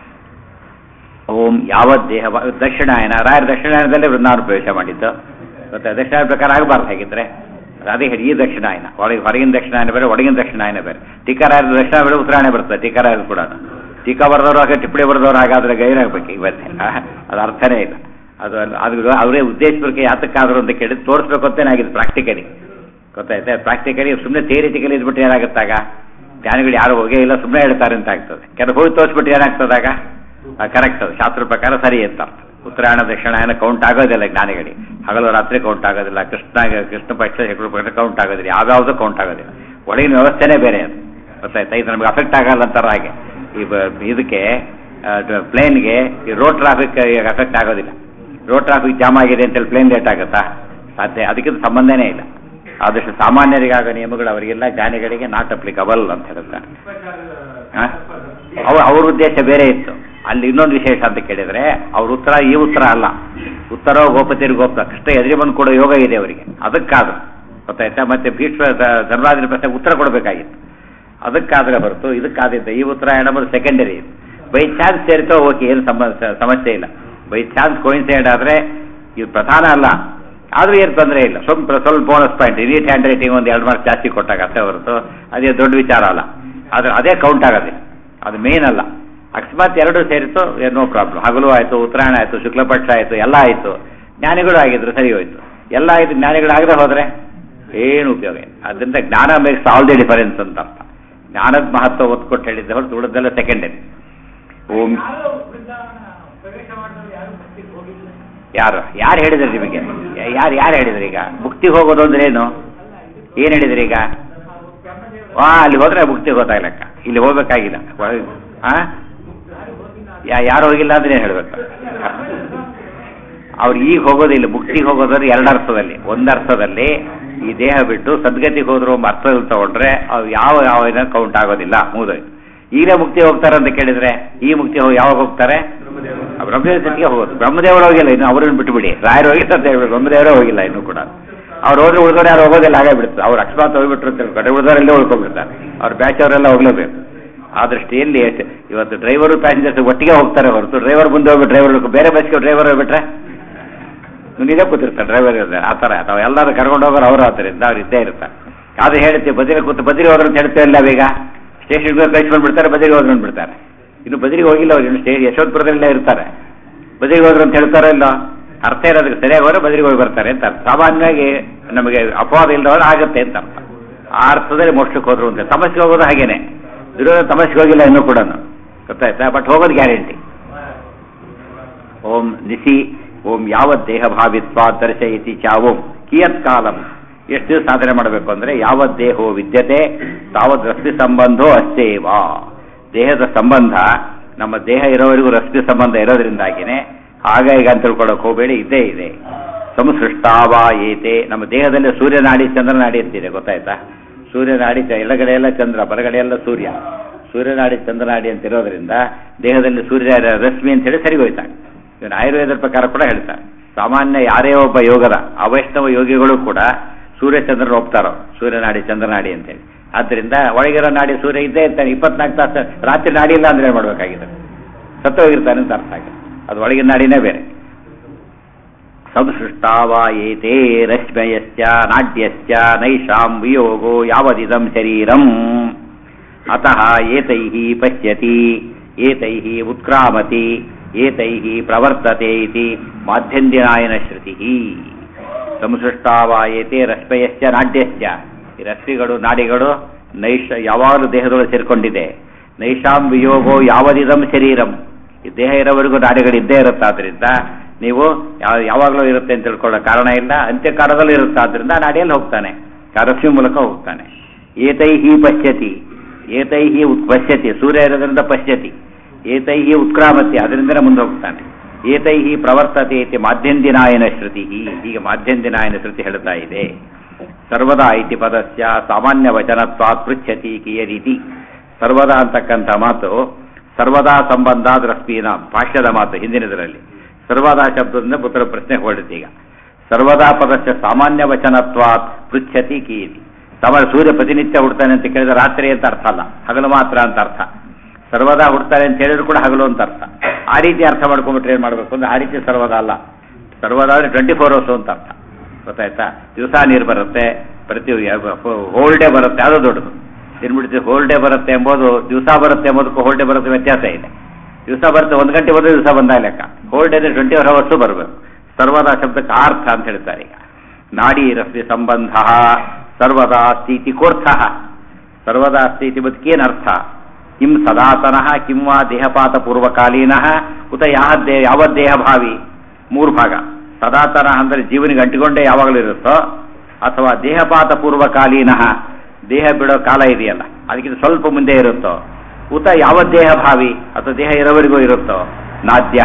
ಓಂ ಯಾವ ದೇಹ ದಕ್ಷಿಣಾಯನ ರಾಯರ ದಕ್ಷಿಣಾಯನದಲ್ಲೇ ವೃಂದಾವನ ಪ್ರವೇಶ ಮಾಡಿದ್ದು ಗೊತ್ತಾ ದಕ್ಷಿಣಾಯನ ಪ್ರಕಾರ ಆಗಬಾರ್ದು ಹಾಗಿದ್ರೆ ಅದೇ ಹೇಳಿ ಈ ದಕ್ಷಿಣಾಯನ ಒಳಗೆ ಹೊರಗಿನ ದಕ್ಷಿಣಾಯನ ಬೇರೆ ಒಳಗಿನ ದಕ್ಷಿಣಾಯನ ಬೇರೆ ಟೀಕಾರಾಯರ ದಕ್ಷಿಣ ಬೇರೆ ಉತ್ತರಾಯಣ ಬರ್ತದೆ ಟೀಕಾರಾಯರು ಕೂಡ ಟೀಕಾ ಬರೆದವರು ಆಗ ಟಿಪ್ಪಣಿ ಬರೆದವರು ಹಾಗಾದ್ರೆ ಗೈರಾಗಬೇಕು ಇವತ್ತೇ ಅದು ಅರ್ಥನೇ ಇಲ್ಲ ಅದು ಅದು ಅವರೇ ಉದ್ದೇಶಪೂರ್ವಕ ಯಾತಕ್ಕಾದ್ರು ಅಂತ ಕೇಳಿ ತೋರಿಸ್ಬೇಕು ಅಂತೇನೆ ಆಗಿದೆ ಪ್ರಾಕ್ಟಿಕಲಿ ಗೊತ್ತಾಯ್ತಾ ಪ್ರಾಕ್ಟಿಕಲಿ ಸುಮ್ಮನೆ ಥಿಯರಿಟಿಕಲಿ ಇದ್ಬಿಟ್ಟು ಏನಾಗುತ್ತಾಗ ಜ್ಞಾನಿಗಳು ಯಾರು ಹೋಗೇ ಇಲ್ಲ ಸುಮ್ಮನೆ ಹೇಳ್ತಾರೆ ಅಂತ ಆಗ್ತದೆ ಕೆಲವು ಹೋಗಿ ತೋರಿಸ್ಬಿಟ್ಟು ಏನಾಗ್ತದಾಗ ಕರೆಕ್ಟ್ ಅದು ಶಾಸ್ತ್ರ ಪ್ರಕಾರ ಸರಿ ಅಂತ ಅರ್ಥ ಉತ್ತರಾಯಣ ದಕ್ಷಿಣಾಯನ ಕೌಂಟ್ ಆಗೋದಿಲ್ಲ ಜ್ಞಾನಿಗಳಿಗೆ ಹಗಲು ರಾತ್ರಿ ಕೌಂಟ್ ಆಗೋದಿಲ್ಲ ಕೃಷ್ಣ ಕೃಷ್ಣ ಪಕ್ಷ ಶುಕ್ಲ ಪಕ್ಷ ಕೌಂಟ್ ಆಗೋದಿಲ್ಲ ಯಾವ್ಯಾವುದೂ ಕೌಂಟ್ ಆಗೋದಿಲ್ಲ ಒಳಗಿನ ವ್ಯವಸ್ಥೆನೇ ಬೇರೆ ಅದು ಗೊತ್ತಾಯ್ತಾ ಇದು ನಮಗೆ ಅಫೆಕ್ಟ್ ಆಗಲ್ಲ ಅಂತಾರ ಹಾಗೆ ಈ ಬ- ಇದಕ್ಕೆ ಪ್ಲೇನ್ಗೆ ಈ ರೋಡ್ ಟ್ರಾಫಿಕ್ ಅಫೆಕ್ಟ್ ಆಗೋದಿಲ್ಲ ರೋಡ್ ಟ್ರಾಫಿಕ್ ಜಾಮ್ ಆಗಿದೆ ಅಂತೇಳಿ ಪ್ಲೇನ್ ಲೇಟ್ ಆಗುತ್ತಾ ಸಾಧ್ಯ ಅದಕ್ಕಿಂತ ಸಂಬಂಧನೇ ಇಲ್ಲ ಆದಷ್ಟು ಸಾಮಾನ್ಯರಿಗಾಗೋ ನಿಯಮಗಳು ಅವರಿಗೆಲ್ಲ ಜ್ಞಾನಿಗಳಿಗೆ ನಾಟ್ ಅಪ್ಲಿಕಬಲ್ ಅಂತ ಹೇಳ್ತಾರೆ ಹ? ಅವ್ರ ಅವ್ರ ಉದ್ದೇಶ ಬೇರೆ ಇತ್ತು ಅಲ್ಲಿ ಇನ್ನೊಂದು ವಿಶೇಷ ಅಂತ ಕೇಳಿದ್ರೆ ಅವ್ರ ಉತ್ತರ ಈ ಉತ್ತರ ಅಲ್ಲ ಉತ್ತರ ಗೋಪತಿರ್ ಗೋಪ್ತ ಕೃಷ್ಣ ಎದುರಿ ಬಂದು ಕೊಡೋ ಯೋಗ ಇದೆ ಅವರಿಗೆ ಅದಕ್ಕಾದ್ರು ಗೊತ್ತಾಯ್ತಾ ಮತ್ತೆ ಭೀಷ್ಮ ಧರ್ಮಾದಿನ ಪ್ರಶ್ನೆ ಉತ್ತರ ಕೊಡಬೇಕಾಗಿತ್ತು ಅದಕ್ಕಾದ್ರೆ ಹೊರತು ಇದಕ್ಕಾದಿದ್ದ ಈ ಉತ್ತರಾಯಣ ಬಂದು ಸೆಕೆಂಡರಿ ಬೈ ಚಾನ್ಸ್ ಸೇರಿತೋ ಓಕೆ ಏನು ಸಂಬಂಧ ಸಮಸ್ಯೆ ಇಲ್ಲ ಬೈ ಚಾನ್ಸ್ ಕೋಯಿನ್ಸೈಡ್ ಆದ್ರೆ ಇದು ಪ್ರಧಾನ ಅಲ್ಲ ಆದ್ರೂ ಏನು ತೊಂದರೆ ಇಲ್ಲ ಸ್ವಲ್ಪ ಸ್ವಲ್ಪ bonus point neat handwriting ಒಂದು ಎರಡು ಮಾರ್ಕ್ಸ್ ಜಾಸ್ತಿ ಕೊಟ್ಟಾಗ ಅಷ್ಟೇ ಹೊರತು ಅದೇ ದೊಡ್ಡ ವಿಚಾರ ಅಲ್ಲ ಆದ್ರೆ ಅದೇ ಕೌಂಟ್ ಆಗೋದಿಲ್ಲ ಅದು ಮೇನ್ ಅಲ್ಲ ಅಕಸ್ಮಾತ್ ಎರಡು ಸೇರಿತು ನೋ ಪ್ರಾಬ್ಲಮ್ ಹಗಲು ಆಯ್ತು ಉತ್ತರಾಯಣ ಆಯ್ತು ಶುಕ್ಲಪಕ್ಷ ಆಯ್ತು ಎಲ್ಲ ಆಯ್ತು ಜ್ಞಾನಿಗಳು ಆಗಿದ್ರು ಸರಿ ಹೋಯ್ತು ಎಲ್ಲ ಆಯ್ತು ಜ್ಞಾನಿಗಳಾಗದೆ ಹೋದ್ರೆ ಏನು ಉಪಯೋಗ ಇಲ್ಲ ಅದರಿಂದ ಜ್ಞಾನ ಮೇಕ್ಸ್ ಆಲ್ ದಿ ಡಿಫರೆನ್ಸ್ ಅಂತ ಅರ್ಥ ಜ್ಞಾನದ ಮಹತ್ವ ಒತ್ತು ಕೊಟ್ಟು ಹೇಳಿದ್ದೆ ಹೊರತು ಉಳಿದೆಲ್ಲ ಸೆಕೆಂಡರಿ ಓಂ ಯಾರು ಯಾರು ಹೇಳಿದ್ರಿ ನಿಮಗೆ ಯಾರು ಯಾರು ಹೇಳಿದ್ರಿ ಈಗ ಮುಕ್ತಿಗೆ ಹೋಗೋದು ಅಂದ್ರೆ ಏನು ಏನು ಹೇಳಿದ್ರಿ ಈಗ ಹಾ ಅಲ್ಲಿ ಹೋದ್ರೆ ಮುಕ್ತಿಗೆ ಗೊತ್ತಾಗ್ಲಕ್ಕ ಇಲ್ಲಿ ಹೋಗ್ಬೇಕಾಗಿಲ್ಲ ಹಾ ಯಾರು ಹೋಗಿಲ್ಲ ಅಂದ್ರೆ ಏನು ಹೇಳ್ಬೇಕು ಅವ್ರು ಈಗ ಹೋಗೋದಿಲ್ಲ ಮುಕ್ತಿಗೆ ಹೋಗೋದ್ರೆ ಎರಡು ಅರ್ಥದಲ್ಲಿ ಒಂದು ಅರ್ಥದಲ್ಲಿ ಈ ದೇಹ ಬಿಟ್ಟು ಸದ್ಗತಿಗೆ ಹೋದ್ರು ಎಂಬ ಅರ್ಥದಲ್ಲಿ ತಗೊಂಡ್ರೆ ಅವು ಯಾವ ಯಾವ ಕೌಂಟ್ ಆಗೋದಿಲ್ಲ ಮುಗಿದೋಯ್ತು ಈಗಲೇ ಮುಕ್ತಿ ಹೋಗ್ತಾರೆ ಅಂತ ಕೇಳಿದ್ರೆ ಈ ಮುಕ್ತಿ ಹೋಗಿ ಯಾವಾಗ ಹೋಗ್ತಾರೆ ಆ ಬ್ರಹ್ಮದೇವರ ಜೊತೆಗೆ ಹೋಗೋದು ಬ್ರಹ್ಮದೇವರು ಹೋಗಿಲ್ಲ ಇನ್ನು ಅವರನ್ನು ಬಿಟ್ಟುಬಿಡಿ ರಾಯರು ಹೋಗಿಲ್ಲ ಅಂತ ಹೇಳ್ಬಿಟ್ಟು ಬ್ರಹ್ಮದೇವರೇ ಹೋಗಿಲ್ಲ ಇನ್ನು ಕೂಡ ಅವ್ರು ಹೋದ್ರೆ ಉಳಿದವ್ರು ಯಾರು ಹೋಗೋದಿಲ್ಲ ಹಾಗೆ ಬಿಡ್ತಾರೆ ಅವ್ರು ಅಕಸ್ಮಾತ್ ಹೋಗ್ಬಿಟ್ರು ಅಂತ ಹೇಳ್ಕೊಂಡು ಉಳಿದವರೆಲ್ಲೇ ಉಳ್ಕೊಂಡ್ಬಿಡ್ತಾರೆ ಅವ್ರ ಬ್ಯಾಚ್ ಅವರೆಲ್ಲ ಹೋಗ್ಲೇಬೇಕು ಆ ದೃಷ್ಟಿಯಲ್ಲಿ ಎಷ್ಟು ಇವತ್ತು ಡ್ರೈವರು ಪ್ಯಾಸೆಂಜರ್ಸ್ ಒಟ್ಟಿಗೆ ಹೋಗ್ತಾರೆ ಹೊರತು ಡ್ರೈವರ್ ಮುಂದೆ ಹೋಗ್ಬಿಟ್ಟು ಡ್ರೈವರ್ ಬೇರೆ ಬಸ್ಗೆ ಡ್ರೈವರ್ ಹೋಗ್ಬಿಟ್ರೆ ನಿಜ ಕೂತಿರ್ತಾರೆ ಡ್ರೈವರ್ ಇರ್ತಾರೆ ಆ ಥರ ನಾವು ಎಲ್ಲರೂ ಕರ್ಕೊಂಡು ಹೋಗೋರು ಅವರು ಆದ್ದರಿಂದ ಅವ್ರು ಇದ್ದೇ ಇರ್ತಾರೆ ಆದ್ರೆ ಹೇಳ್ತೀವಿ ಬದಿರಿ ಕೂತು ಬದಿರಿ ಹೋದ್ರು ಅಂತ ಹೇಳ್ತೇವಲ್ಲ ಈಗ ಸ್ಟೇಷನ್ಗೆ ಕಳಿಸ್ಕೊಂಡು ಬಿಡ್ತಾರೆ ಬದಿರಿ ಹೋದ್ರು ಅಂತ ಬಿಡ್ತಾರೆ ಇನ್ನು ಬದಿರಿಗೆ ಹೋಗಿಲ್ಲ ಅವ್ರು ಇನ್ನು ಸ್ಟೇ ಯಶವಂತಪುರದಲ್ಲೇ ಇರ್ತಾರೆ ಬದಿರಿಗೆ ಹೋದ್ರು ಅಂತ ಹೇಳ್ತಾರೋ ಇಲ್ಲ ಅರ್ಥ ಇರೋದಕ್ಕೆ ಸರಿಯಾಗಿ ಹೋದ್ರೆ ಬದಿರಿಗೆ ಹೋಗಿ ಬರ್ತಾರೆ ಅಂತ ಅರ್ಥ. ಸಾಮಾನ್ಯವಾಗಿ ನಮಗೆ ಅಪವಾದ ಇಲ್ಲದವ್ರು ಆಗುತ್ತೆ ಅಂತ ಅರ್ಥ ಆ ಅರ್ಥದಲ್ಲಿ ಮೋಕ್ಷಕ್ಕೆ ಹೋದ್ರು ಅಂತ ತಮಸ್ಗೆ ಹೋಗೋದು ಹಾಗೇನೆ ದುರ್ಯೋಧನ ತಮಸ್ಗೆ ಹೋಗಿಲ್ಲ ಇನ್ನೂ ಕೂಡ ಗೊತ್ತಾಯ್ತಾ ಬಟ್ ಹೋಗೋದು ಗ್ಯಾರಂಟಿ ಓಂ ನಿಸಿ ಓಂ ಯಾವತ್ ದೇಹ ಭಾವಿತ್ವ ದರ್ಶಯತಿ ಚಾವೋಂ ಕಿಯತ್ ಕಾಲಂ ಎಷ್ಟು ದಿವಸ ಸಾಧನೆ ಮಾಡಬೇಕು ಅಂದ್ರೆ ಯಾವತ್ ದೇಹೋ ವಿದ್ಯತೆ ತಾವತ್ ರಸ್ತಿ ಸಂಬಂಧೋ ಅಷ್ಟೇವಾ ದೇಹದ ಸಂಬಂಧ ನಮ್ಮ ದೇಹ ಇರೋವರೆಗೂ ರಸ್ತಿ ಸಂಬಂಧ ಇರೋದ್ರಿಂದಾಗಿನೇ ಆಗ ಈಗ ಅಂತ ತಿಳ್ಕೊಳಕ್ ಹೋಗಬೇಡಿ ಇದ್ದೇ ಇದೆ ಸಂಸೃಷ್ಟಾವ ಏತೆ ನಮ್ಮ ದೇಹದಲ್ಲಿ ಸೂರ್ಯನಾಡಿ ಚಂದ್ರನಾಡಿ ಅಂತಿದೆ ಗೊತ್ತಾಯ್ತಾ ಸೂರ್ಯನಾಡಿ ಚ- ಎಡಗಡೆ ಎಲ್ಲ ಚಂದ್ರ ಬಲಗಡೆ ಎಲ್ಲ ಸೂರ್ಯ ಸೂರ್ಯನಾಡಿ ಚಂದ್ರನಾಡಿ ಅಂತ ಇರೋದ್ರಿಂದ ದೇಹದಲ್ಲಿ ಸೂರ್ಯ ರಶ್ಮಿ ಅಂತ ಹೇಳಿ ಸರಿ ಹೋಯ್ತಾಗ ಇವನು ಆಯುರ್ವೇದದ ಪ್ರಕಾರ ಕೂಡ ಹೇಳ್ತಾರೆ ಸಾಮಾನ್ಯ ಯಾರೇ ಒಬ್ಬ ಯೋಗದ ಅವೈಷ್ಣವ ಯೋಗಿಗಳು ಕೂಡ ಸೂರ್ಯಚಂದ್ರನ ಒಪ್ತಾರೋ ಸೂರ್ಯನಾಡಿ ಚಂದ್ರನಾಡಿ ಅಂತೇಳಿ ಆದ್ದರಿಂದ ಒಳಗಿರೋ ನಾಡಿ ಸೂರ್ಯ ಇದ್ದೇ ಇರ್ತಾನೆ ಇಪ್ಪತ್ನಾಲ್ಕು ತಾಸು ರಾತ್ರಿ ನಾಡಿ ಇಲ್ಲ ಅಂದ್ರೆ ಏನು ಮಾಡಬೇಕಾಗಿದೆ ಸತ್ತು ಹೋಗಿರ್ತಾನೆ ಅಂತ ಅರ್ಥ ಆಗಿದೆ ಅದು ಒಳಗಿನ ನಾಡಿನೇ ಬೇರೆ ಸಂಸೃಷ್ಟಾವ ಏತೇ ರಶ್ಮಯಶ್ಚ ನಾಡ್ಯಶ್ಚ ನೈಷಾಂ ವಿಯೋಗೋ ಯಾವದಿದಂ ಶರೀರಂ ಅತಃ ಏತೈಃ ಪಶ್ಯತಿ ಏತೈಃ ಉತ್ಕ್ರಾಮತಿ ಏತೈ ಪ್ರವರ್ತತೆ ಇತಿ ಮಾಧ್ಯಂದಿನಾಯನ ಶ್ರುತಿ ಸಂಸೃಷ್ಟಾವ ಏತೆ ರಶ್ಮಯಶ್ಚ ನಾಡ್ಯಶ್ಚ ಈ ರಶ್ಮಿಗಳು ನಾಡಿಗಳು ನೈಷ ಯಾವಾಗಲೂ ದೇಹದೊಳಗೆ ಸೇರಿಕೊಂಡಿದೆ ನೈಷಾಂ ವಿಯೋಗೋ ಯಾವದಿದಂ ಶರೀರಂ ಈ ದೇಹ ಇರೋವರೆಗೂ ನಾಡಿಗಳಿದ್ದೇ ಇರುತ್ತಾದ್ರಿಂದ ನೀವು ಯಾವ- ಯಾವಾಗಲೂ ಇರುತ್ತೆ ಅಂತ ತಿಳ್ಕೊಳ್ಳೋ ಕಾರಣ ಇಲ್ಲ ಅಂತ್ಯಕಾಲದಲ್ಲೂ ಇರುತ್ತಾದ್ರಿಂದ ನಾಡಿಯಲ್ಲಿ ಹೋಗ್ತಾನೆ ಆ ರಶ್ಮಿ ಮೂಲಕ ಹೋಗ್ತಾನೆ ಏತೈಹಿ ಪಶ್ಯತಿ ಏತೈಹಿ ಉತ್ ಪಶ್ಯತಿ ಸೂರ್ಯ ಇರೋದ್ರಿಂದ ಪಶ್ಯತಿ ಏತೈಹಿ ಉತ್ಕ್ರಾಮತಿ ಅದರಿಂದನೇ ಮುಂದೆ ಹೋಗ್ತಾನೆ ಏತೈಹಿ ಪ್ರವರ್ತತೆ ಇತಿ ಮಾಧ್ಯಂದಿನಾಯನ ಶ್ರುತಿ ಹೀಗೆ ಮಾಧ್ಯಂದಿನಾಯನ ಶ್ರುತಿ ಹೇಳ್ತಾ ಇದೆ ಸರ್ವದಾ ಇತಿ ಪದಸ್ಯ ಸಾಮಾನ್ಯ ವಚನತ್ವಾತ್ ಪೃಚ್ಛತಿ ಕಿಯರಿತಿ ಸರ್ವದಾ ಅಂತಕ್ಕಂಥ ಮಾತು ಸರ್ವದಾ ಸಂಬಂಧ ರಶ್ಮೀನ ಭಾಷ್ಯದ ಮಾತು ಹಿಂದಿನದರಲ್ಲಿ ಸರ್ವದಾ ಶಬ್ದದಿಂದ ಪುತ್ರ ಪ್ರಶ್ನೆ ಹೊರಡುತ್ತೆ ಈಗ ಸರ್ವದಾ ಪದಸ್ಯ ಸಾಮಾನ್ಯ ವಚನತ್ವಾತ್ ಪೃಚ್ಛತಿ ಕೀಯತಿ ತಮ್ಮ ಸೂರ್ಯ ಪ್ರತಿನಿತ್ಯ ಹುಡ್ತಾನೆ ಅಂತ ಕೇಳಿದ್ರೆ ರಾತ್ರಿ ಅಂತ ಅರ್ಥ ಅಲ್ಲ ಹಗಲು ಮಾತ್ರ ಅಂತ ಅರ್ಥ ಸರ್ವದಾ ಹುಡ್ತಾನೆ ಅಂತ ಹೇಳಿದ್ರು ಕೂಡ ಹಗಲು ಅಂತ ಅರ್ಥ ಆ ರೀತಿ ಅರ್ಥ ಮಾಡ್ಕೊಂಡ್ಬಿಟ್ರೆ ಏನ್ ಮಾಡ್ಬೇಕು ಅಂದ್ರೆ ಆ ರೀತಿ ಸರ್ವದಾ ಅಲ್ಲ ಸರ್ವದಾ ಅಂದ್ರೆ ಟ್ವೆಂಟಿ ಫೋರ್ ಅವರ್ಸ್ ಅಂತ ಅರ್ಥ ಗೊತ್ತಾಯ್ತಾ ದಿವಸ ನೀರು ಬರುತ್ತೆ ಪ್ರತಿ ಹೋಲ್ ಡೇ ಬರುತ್ತೆ ಅದು ದೊಡ್ಡದು ತಿನ್ಬಿಡ್ತೀವಿ ಹೋಲ್ ಡೇ ಬರುತ್ತೆ ಎಂಬುದು ದಿವಸ ಬರುತ್ತೆ ಎಂಬುದಕ್ಕೂ ಹೋಲ್ ಡೇ ಬರುತ್ತೆ ವ್ಯತ್ಯಾಸ ಇದೆ ದಿವಸ ಬರುತ್ತೆ ಒಂದು ಗಂಟೆ ಬಂದ್ರೆ ದಿವಸ ಬಂದಾಗ ಲೆಕ್ಕ whole day twenty four hours ಬರಬೇಕು ಸರ್ವದಾ ಶಬ್ದಕ್ಕೆ ಆ ಅರ್ಥ ಅಂತ ಹೇಳ್ತಾರೆ ಈಗ ನಾಡಿ ರಸ್ತಿ ಸಂಬಂಧ ಸರ್ವದಾ ಸ್ಥಿತಿ ಕೋರ್ಥ ಸರ್ವದಾ ಸ್ಥಿತಿ ಬದುಕೇನು ಅರ್ಥ ಕಿಂ ಸದಾತನಃ ಕಿಂ ವಾ ದೇಹಪಾತ ಪೂರ್ವಕಾಲೀನಃ ಉತ ಯಾವದ್ದೇ ಯಾವದ್ದೇಹ ಭಾವಿ ಮೂರು ಭಾಗ ಸದಾತನ ಅಂದರೆ ಜೀವನಿಗೆ ಅಂಟಿಕೊಂಡೇ ಯಾವಾಗಲೂ ಇರುತ್ತೋ ಅಥವಾ ದೇಹಪಾತ ಪೂರ್ವಕಾಲೀನಃ ದೇಹ ಬಿಡೋ ಕಾಲ ಇದೆಯಲ್ಲ ಅದಕ್ಕಿಂತ ಸ್ವಲ್ಪ ಮುಂದೆ ಇರುತ್ತೋ ಉತ ಯಾವ ದೇಹ ಭಾವಿ ಅಥವಾ ದೇಹ ಇರೋವರೆಗೂ ಇರುತ್ತೋ ನಾದ್ಯ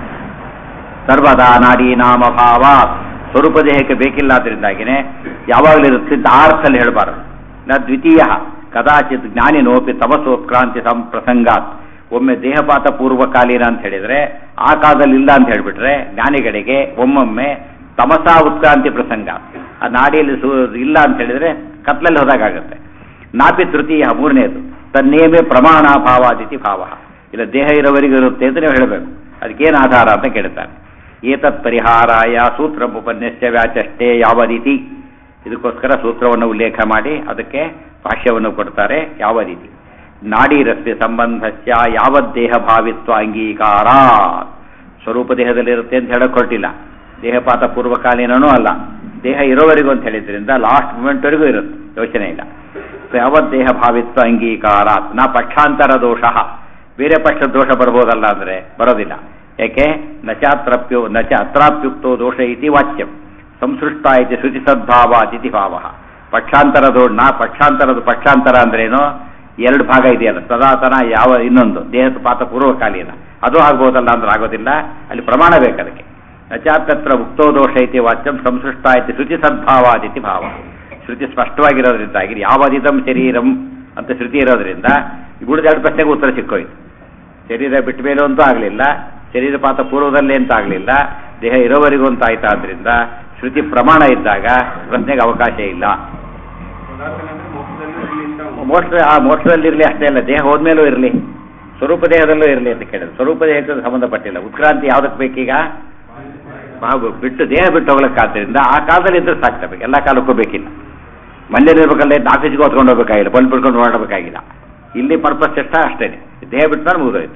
ಸರ್ವದಾ ನಾಡಿ ನಾಮ ಭಾವ ಸ್ವರೂಪ ದೇಹಕ್ಕೆ ಬೇಕಿಲ್ಲ ಆದ್ರಿಂದಾಗಿನೇ ಯಾವಾಗಲೂ ಇರುತ್ತೆ ಆ ಅರ್ಥದಲ್ಲಿ ಹೇಳಬಾರದು ನ ದ್ವಿತೀಯ ಕದಾಚಿತ್ ಜ್ಞಾನಿನೋಪಿ ತಮಸೋತ್ಕ್ರಾಂತಿ ಸಂ ಪ್ರಸಂಗಾತ್ ಒಮ್ಮೆ ದೇಹಪಾತ ಪೂರ್ವಕಾಲೀನ ಅಂತ ಹೇಳಿದ್ರೆ ಆ ಕಾಲದಲ್ಲಿ ಇಲ್ಲ ಅಂತ ಹೇಳ್ಬಿಟ್ರೆ ಜ್ಞಾನಿಗಳಿಗೆ ಒಮ್ಮೊಮ್ಮೆ ತಮಸಾ ಉತ್ಕ್ರಾಂತಿ ಪ್ರಸಂಗ ಆ ನಾಡಿಯಲ್ಲಿ ಸು ಇಲ್ಲ ಅಂತ ಹೇಳಿದ್ರೆ ಕತ್ಲಲ್ಲಿ ಹೋದಾಗುತ್ತೆ ನಾಪಿ ತೃತೀಯ ಮೂರನೇದು ತನ್ನೇಮೇ ಪ್ರಮಾಣಾಭಾವಾದಿತಿ ಭಾವ ಇಲ್ಲ ದೇಹ ಇರೋವರೆಗೂ ಇರುತ್ತೆ ಅಂತ ನೀವು ಹೇಳಬೇಕು ಅದಕ್ಕೇನು ಆಧಾರ ಅಂತ ಕೇಳ್ತಾನೆ ಏತತ್ ಪರಿಹಾರಾಯ ಸೂತ್ರ ಉಪನ್ಯಸ್ಯ ವ್ಯಾಚಷ್ಟೇ ಯಾವ ರೀತಿ ಇದಕ್ಕೋಸ್ಕರ ಸೂತ್ರವನ್ನು ಉಲ್ಲೇಖ ಮಾಡಿ ಅದಕ್ಕೆ ಭಾಷ್ಯವನ್ನು ಕೊಡ್ತಾರೆ ಯಾವ ರೀತಿ ನಾಡಿ ರಸ್ತೆ ಸಂಬಂಧಸ್ಯ ಯಾವದ್ದೇಹ ಭಾವಿತ್ವ ಅಂಗೀಕಾರ ಸ್ವರೂಪ ದೇಹದಲ್ಲಿರುತ್ತೆ ಅಂತ ಹೇಳಕ್ ಹೊರಟಿಲ್ಲ ದೇಹಪಾತ ಪೂರ್ವಕಾಲೀನನೂ ಅಲ್ಲ ದೇಹ ಇರೋವರೆಗೂ ಅಂತ ಹೇಳಿದ್ರಿಂದ ಲಾಸ್ಟ್ ಮೂಮೆಂಟ್ವರೆಗೂ ಇರುತ್ತೆ ಯೋಚನೆ ಇಲ್ಲ ಸೊ ಯಾವದ್ದೇಹ ಭಾವಿತ್ವ ಅಂಗೀಕಾರ ನಾ ಪಕ್ಷಾಂತರ ದೋಷ ಬೇರೆ ಪಕ್ಷ ದೋಷ ಬರ್ಬೋದಲ್ಲ ಅಂದ್ರೆ ಬರೋದಿಲ್ಲ ಯಾಕೆ ನಚಾತ್ರಪ್ಯೋ ನಚ ಅತ್ರಾಪ್ಯುಕ್ತೋ ದೋಷ ಇತಿ ವಾಚ್ಯಂ ಸಂಸೃಷ್ಟ ಇತಿ ಶ್ರುತಿ ಸದ್ಭಾವ ಇತಿ ಭಾವ ಪಕ್ಷಾಂತರ ದೋ ನಾ ಪಕ್ಷಾಂತರದ ಪಕ್ಷಾಂತರ ಅಂದ್ರೇನು ಎರಡು ಭಾಗ ಇದೆಯಲ್ಲ ಸದಾತನ ಯಾವ ಇನ್ನೊಂದು ದೇಹದ ಪಾತ ಪೂರ್ವಕಾಲೀನ ಅದು ಆಗ್ಬೋದಲ್ಲ ಅಂದ್ರೆ ಆಗೋದಿಲ್ಲ ಅಲ್ಲಿ ಪ್ರಮಾಣ ಬೇಕು ಅದಕ್ಕೆ ನಚಾತತ್ರ ಉಕ್ತೋ ದೋಷ ಇತಿ ವಾಚ್ಯಂ ಸಂಸೃಷ್ಟ ಇತಿ ಶ್ರುತಿ ಸದ್ಭಾವಾದಿತಿ ಭಾವ ಶ್ರುತಿ ಸ್ಪಷ್ಟವಾಗಿರೋದ್ರಿಂದಾಗಿ ಯಾವದಿದಂ ಶರೀರಂ ಅಂತ ಶ್ರುತಿ ಇರೋದ್ರಿಂದ ಉಳಿದೆರಡು ಪ್ರಶ್ನೆಗೆ ಉತ್ತರ ಸಿಕ್ಕೋಯ್ತು ಶರೀರ ಬಿಟ್ಟ ಮೇಲೂ ಅಂತೂ ಆಗಲಿಲ್ಲ ಶರೀರ ಪಾತ ಪೂರ್ವದಲ್ಲೇ ಅಂತ ಆಗಲಿಲ್ಲ ದೇಹ ಇರೋವರೆಗೂ ಅಂತ ಆಯ್ತಾ ಆದ್ರಿಂದ ಶ್ರುತಿ ಪ್ರಮಾಣ ಇದ್ದಾಗ ಪ್ರಶ್ನೆಗೆ ಅವಕಾಶ ಇಲ್ಲ ಪದಾರ್ಥ ಅಂದ್ರೆ ಮೋಕ್ಷದಲ್ಲೂ ಇರಲಿ ಅಂತ ಮೋಕ್ಷ ಆ ಮೋಕ್ಷದಲ್ಲಿ ಇರಲಿ ಅಷ್ಟೇ ಅಲ್ಲ ದೇಹ ಹೋದ್ಮೇಲೂ ಇರಲಿ ಸ್ವರೂಪ ದೇಹದಲ್ಲೂ ಇರಲಿ ಅಂತ ಕೇಳಿದ್ರು ಸ್ವರೂಪ ದೇಹಕ್ಕೆ ಸಂಬಂಧಪಟ್ಟಿಲ್ಲ ಉತ್ಕ್ರಾಂತಿ ಯಾವ್ದಕ್ಕೆ ಬೇಕೀಗ ಬಾಬು ಬಿಟ್ಟು ದೇಹ ಬಿಟ್ಟು ಹೋಗ್ಲಿಕ್ಕಾದ್ರಿಂದ ಆ ಕಾಲದಲ್ಲಿ ಇದ್ರೆ ಸಾಕ್ತಬೇಕು ಎಲ್ಲ ಕಾಲಕ್ಕೂ ಬೇಕಿಲ್ಲ ಮನೇಲಿ ಇರ್ಬೇಕಲ್ಲ ಇದ್ದು ಆಫೀಸ್ಗೆ ಹೊತ್ಕೊಂಡು ಹೋಗ್ಬೇಕಾಗಿಲ್ಲ ಬಲ್ಬ್ ಬಿಡ್ಕೊಂಡು ಹೊರಡಬೇಕಾಗಿಲ್ಲ ಇಲ್ಲಿ ಪರ್ಪಸ್ ಎಷ್ಟ ಅಷ್ಟೇ ದೇಹ ಬಿಟ್ಟು ಮೇಲೆ ಮುಗಿದೋಯ್ತು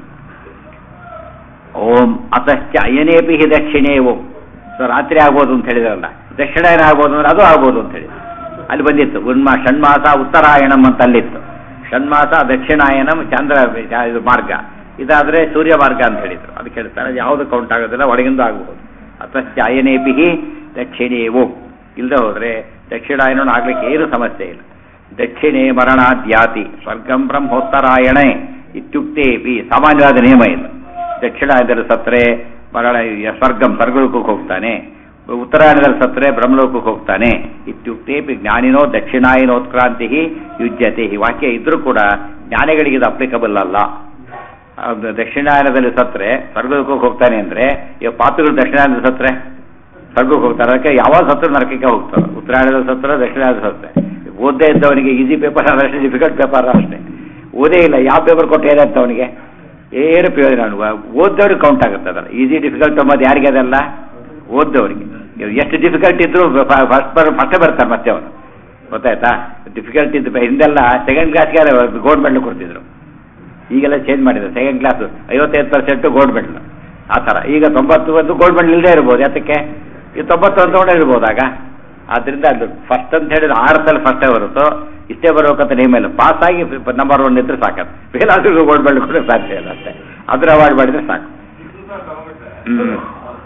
ಓಂ ಅತಶ್ಚ ಅಯನೇಪಿ ಹಿ ದಕ್ಷಿಣೇ ಓಂ ಸೊ ರಾತ್ರಿ ಆಗ್ಬೋದು ಅಂತ ಹೇಳಿದ್ರಲ್ಲ ದಕ್ಷಿಣಾಯನ ಆಗ್ಬೋದು ಅಂದ್ರೆ ಅದು ಆಗ್ಬೋದು ಅಂತ ಹೇಳಿ ಅಲ್ಲಿ ಬಂದಿತ್ತು ಉನ್ಮಾ ಷಣ್ಮಾಸ ಉತ್ತರಾಯಣಂ ಅಂತ ಅಲ್ಲಿತ್ತು ಷಣ್ಮಾಸ ದಕ್ಷಿಣಾಯನಂ ಚಂದ್ರ ಇದು ಮಾರ್ಗ ಇದಾದ್ರೆ ಸೂರ್ಯ ಮಾರ್ಗ ಅಂತ ಹೇಳಿದ್ರು ಅದಕ್ಕೆ ಹೇಳ್ತಾರೆ ಅದು ಯಾವುದು ಕೌಂಟ್ ಆಗೋದಿಲ್ಲ ಒಳಗಿಂದ ಆಗಬಹುದು ಅತಶ್ಚ ಅಯನೇಪಿ ಹಿ ದಕ್ಷಿಣೇ ಓಂ ಇಲ್ಲದೆ ಹೋದ್ರೆ ದಕ್ಷಿಣಾಯನ ಆಗ್ಲಿಕ್ಕೆ ಏನು ಸಮಸ್ಯೆ ಇಲ್ಲ ದಕ್ಷಿಣೆ ಮರಣಾದ್ಯಾತಿ ಸ್ವರ್ಗಂ ಬ್ರಹ್ಮೋತ್ತರಾಯಣೆ ಇತ್ಯುಕ್ತೇಪಿ ಸಾಮಾನ್ಯವಾದ ನಿಯಮ ಇದು ದಕ್ಷಿಣಾಯನದಲ್ಲಿ ಸತ್ರೆ ಮರಣ ಸ್ವರ್ಗಂ ಸ್ವರ್ಗಲೋಕಕ್ಕೆ ಹೋಗ್ತಾನೆ ಉತ್ತರಾಯಣದಲ್ಲಿ ಸತ್ರೆ ಬ್ರಹ್ಮಲೋಕಕ್ಕೆ ಹೋಗ್ತಾನೆ ಇತ್ಯುಕ್ತೇಪಿ ಜ್ಞಾನಿನೋ ದಕ್ಷಿಣಾಯನೋತ್ಕ್ರಾಂತಿ ಯುಜ್ಯತೆ ಈ ವಾಕ್ಯ ಇದ್ರೂ ಕೂಡ ಜ್ಞಾನಿಗಳಿಗೆ ಇದು ಅಪ್ಲಿಕಬಲ್ ಅಲ್ಲ ಅದು ದಕ್ಷಿಣಾಯನದಲ್ಲಿ ಸತ್ರೆ ಸ್ವರ್ಗಲೋಕಕ್ಕೆ ಹೋಗ್ತಾನೆ ಅಂದ್ರೆ ಈಗ ಪಾಪಿಗಳು ದಕ್ಷಿಣಾಯನದಲ್ಲಿ ಸತ್ರೆ ಸ್ವರ್ಗಕ್ಕೆ ಹೋಗ್ತಾರೆ ಅದಕ್ಕೆ ಯಾವಾಗ ಸತ್ರ ನರಕಕ್ಕೆ ಹೋಗ್ತಾರೆ ಉತ್ತರಾಯಣದಲ್ಲಿ ಸತ್ರ ದಕ್ಷಿಣಾಯನದ ಸತ್ರೆ ಓದೇ ಇದ್ದವನಿಗೆ ಈಸಿ ಪೇಪರ್ ಅಷ್ಟೇ ಡಿಫಿಕಲ್ಟ್ ಪೇಪರ್ ಅಷ್ಟೇ ಓದೇ ಇಲ್ಲ ಯಾವ ಪೇಪರ್ ಕೊಟ್ಟು ಏನಾಗ್ತ ಅವನಿಗೆ ಏನು ಪ್ರಯೋಜನ ಅಲ್ವಾ ಓದ್ದವ್ರಿಗೆ ಕೌಂಟ್ ಆಗುತ್ತೆ ಅದಲ್ಲ ಈಸಿ ಡಿಫಿಕಲ್ಟ್ ಅಂಬೋದು ಯಾರಿಗೆ ಅದಲ್ಲ ಓದ್ದವರಿಗೆ ಎಷ್ಟು ಡಿಫಿಕಲ್ಟ್ ಇದ್ರು ಫಸ್ಟ್ ಬರ್ ಫಸ್ಟೇ ಬರ್ತಾರೆ ಮತ್ತೆ ಅವನು ಗೊತ್ತಾಯ್ತಾ ಡಿಫಿಕಲ್ಟ್ ಇದ್ದು ಹಿಂದೆಲ್ಲ ಸೆಕೆಂಡ್ ಕ್ಲಾಸ್ಗೆ ಗೋಲ್ಡ್ ಮೆಡಲ್ ಕೊಡ್ತಿದ್ರು ಈಗೆಲ್ಲ ಚೇಂಜ್ ಮಾಡಿದ್ರು ಸೆಕೆಂಡ್ ಕ್ಲಾಸ್ ಐವತ್ತೈದು ಪರ್ಸೆಂಟ್ ಗೋಲ್ಡ್ ಮೆಡಲ್ ಆ ಥರ ಈಗ ತೊಂಬತ್ತು ಒಂದು ಗೋಲ್ಡ್ ಮೆಡಲ್ ಇಲ್ಲದೆ ಇರ್ಬೋದು ಯಾತಕ್ಕೆ ಈ ತೊಂಬತ್ತು ಒಂದು ತಗೊಂಡೇ ಇರ್ಬೋದಾಗ ಆದ್ರಿಂದ ಅದು ಫಸ್ಟ್ ಅಂತ ಹೇಳಿದ್ರೆ ಆರರಲ್ಲಿ ಫಸ್ಟೇ ಹೊರತು ಇಷ್ಟೇ ಬರ್ಬೇಕಂತ ನೇಮ್ ಇಲ್ಲ ಪಾಸ್ ಆಗಿ ನಂಬರ್ ಒನ್ ಇದ್ರೆ ಸಾಕದು ಫೇಲ್ ಆದ್ರೂ ಗೋಲ್ಡ್ ಮೆಡಲ್ ಕೂಡ ಸಾಧ್ಯ ಇಲ್ಲ ಅಷ್ಟೇ ಅದ್ರ ಅವಾರ್ಡ್ ಮಾಡಿದ್ರೆ ಸಾಕು ಹ್ಮ್.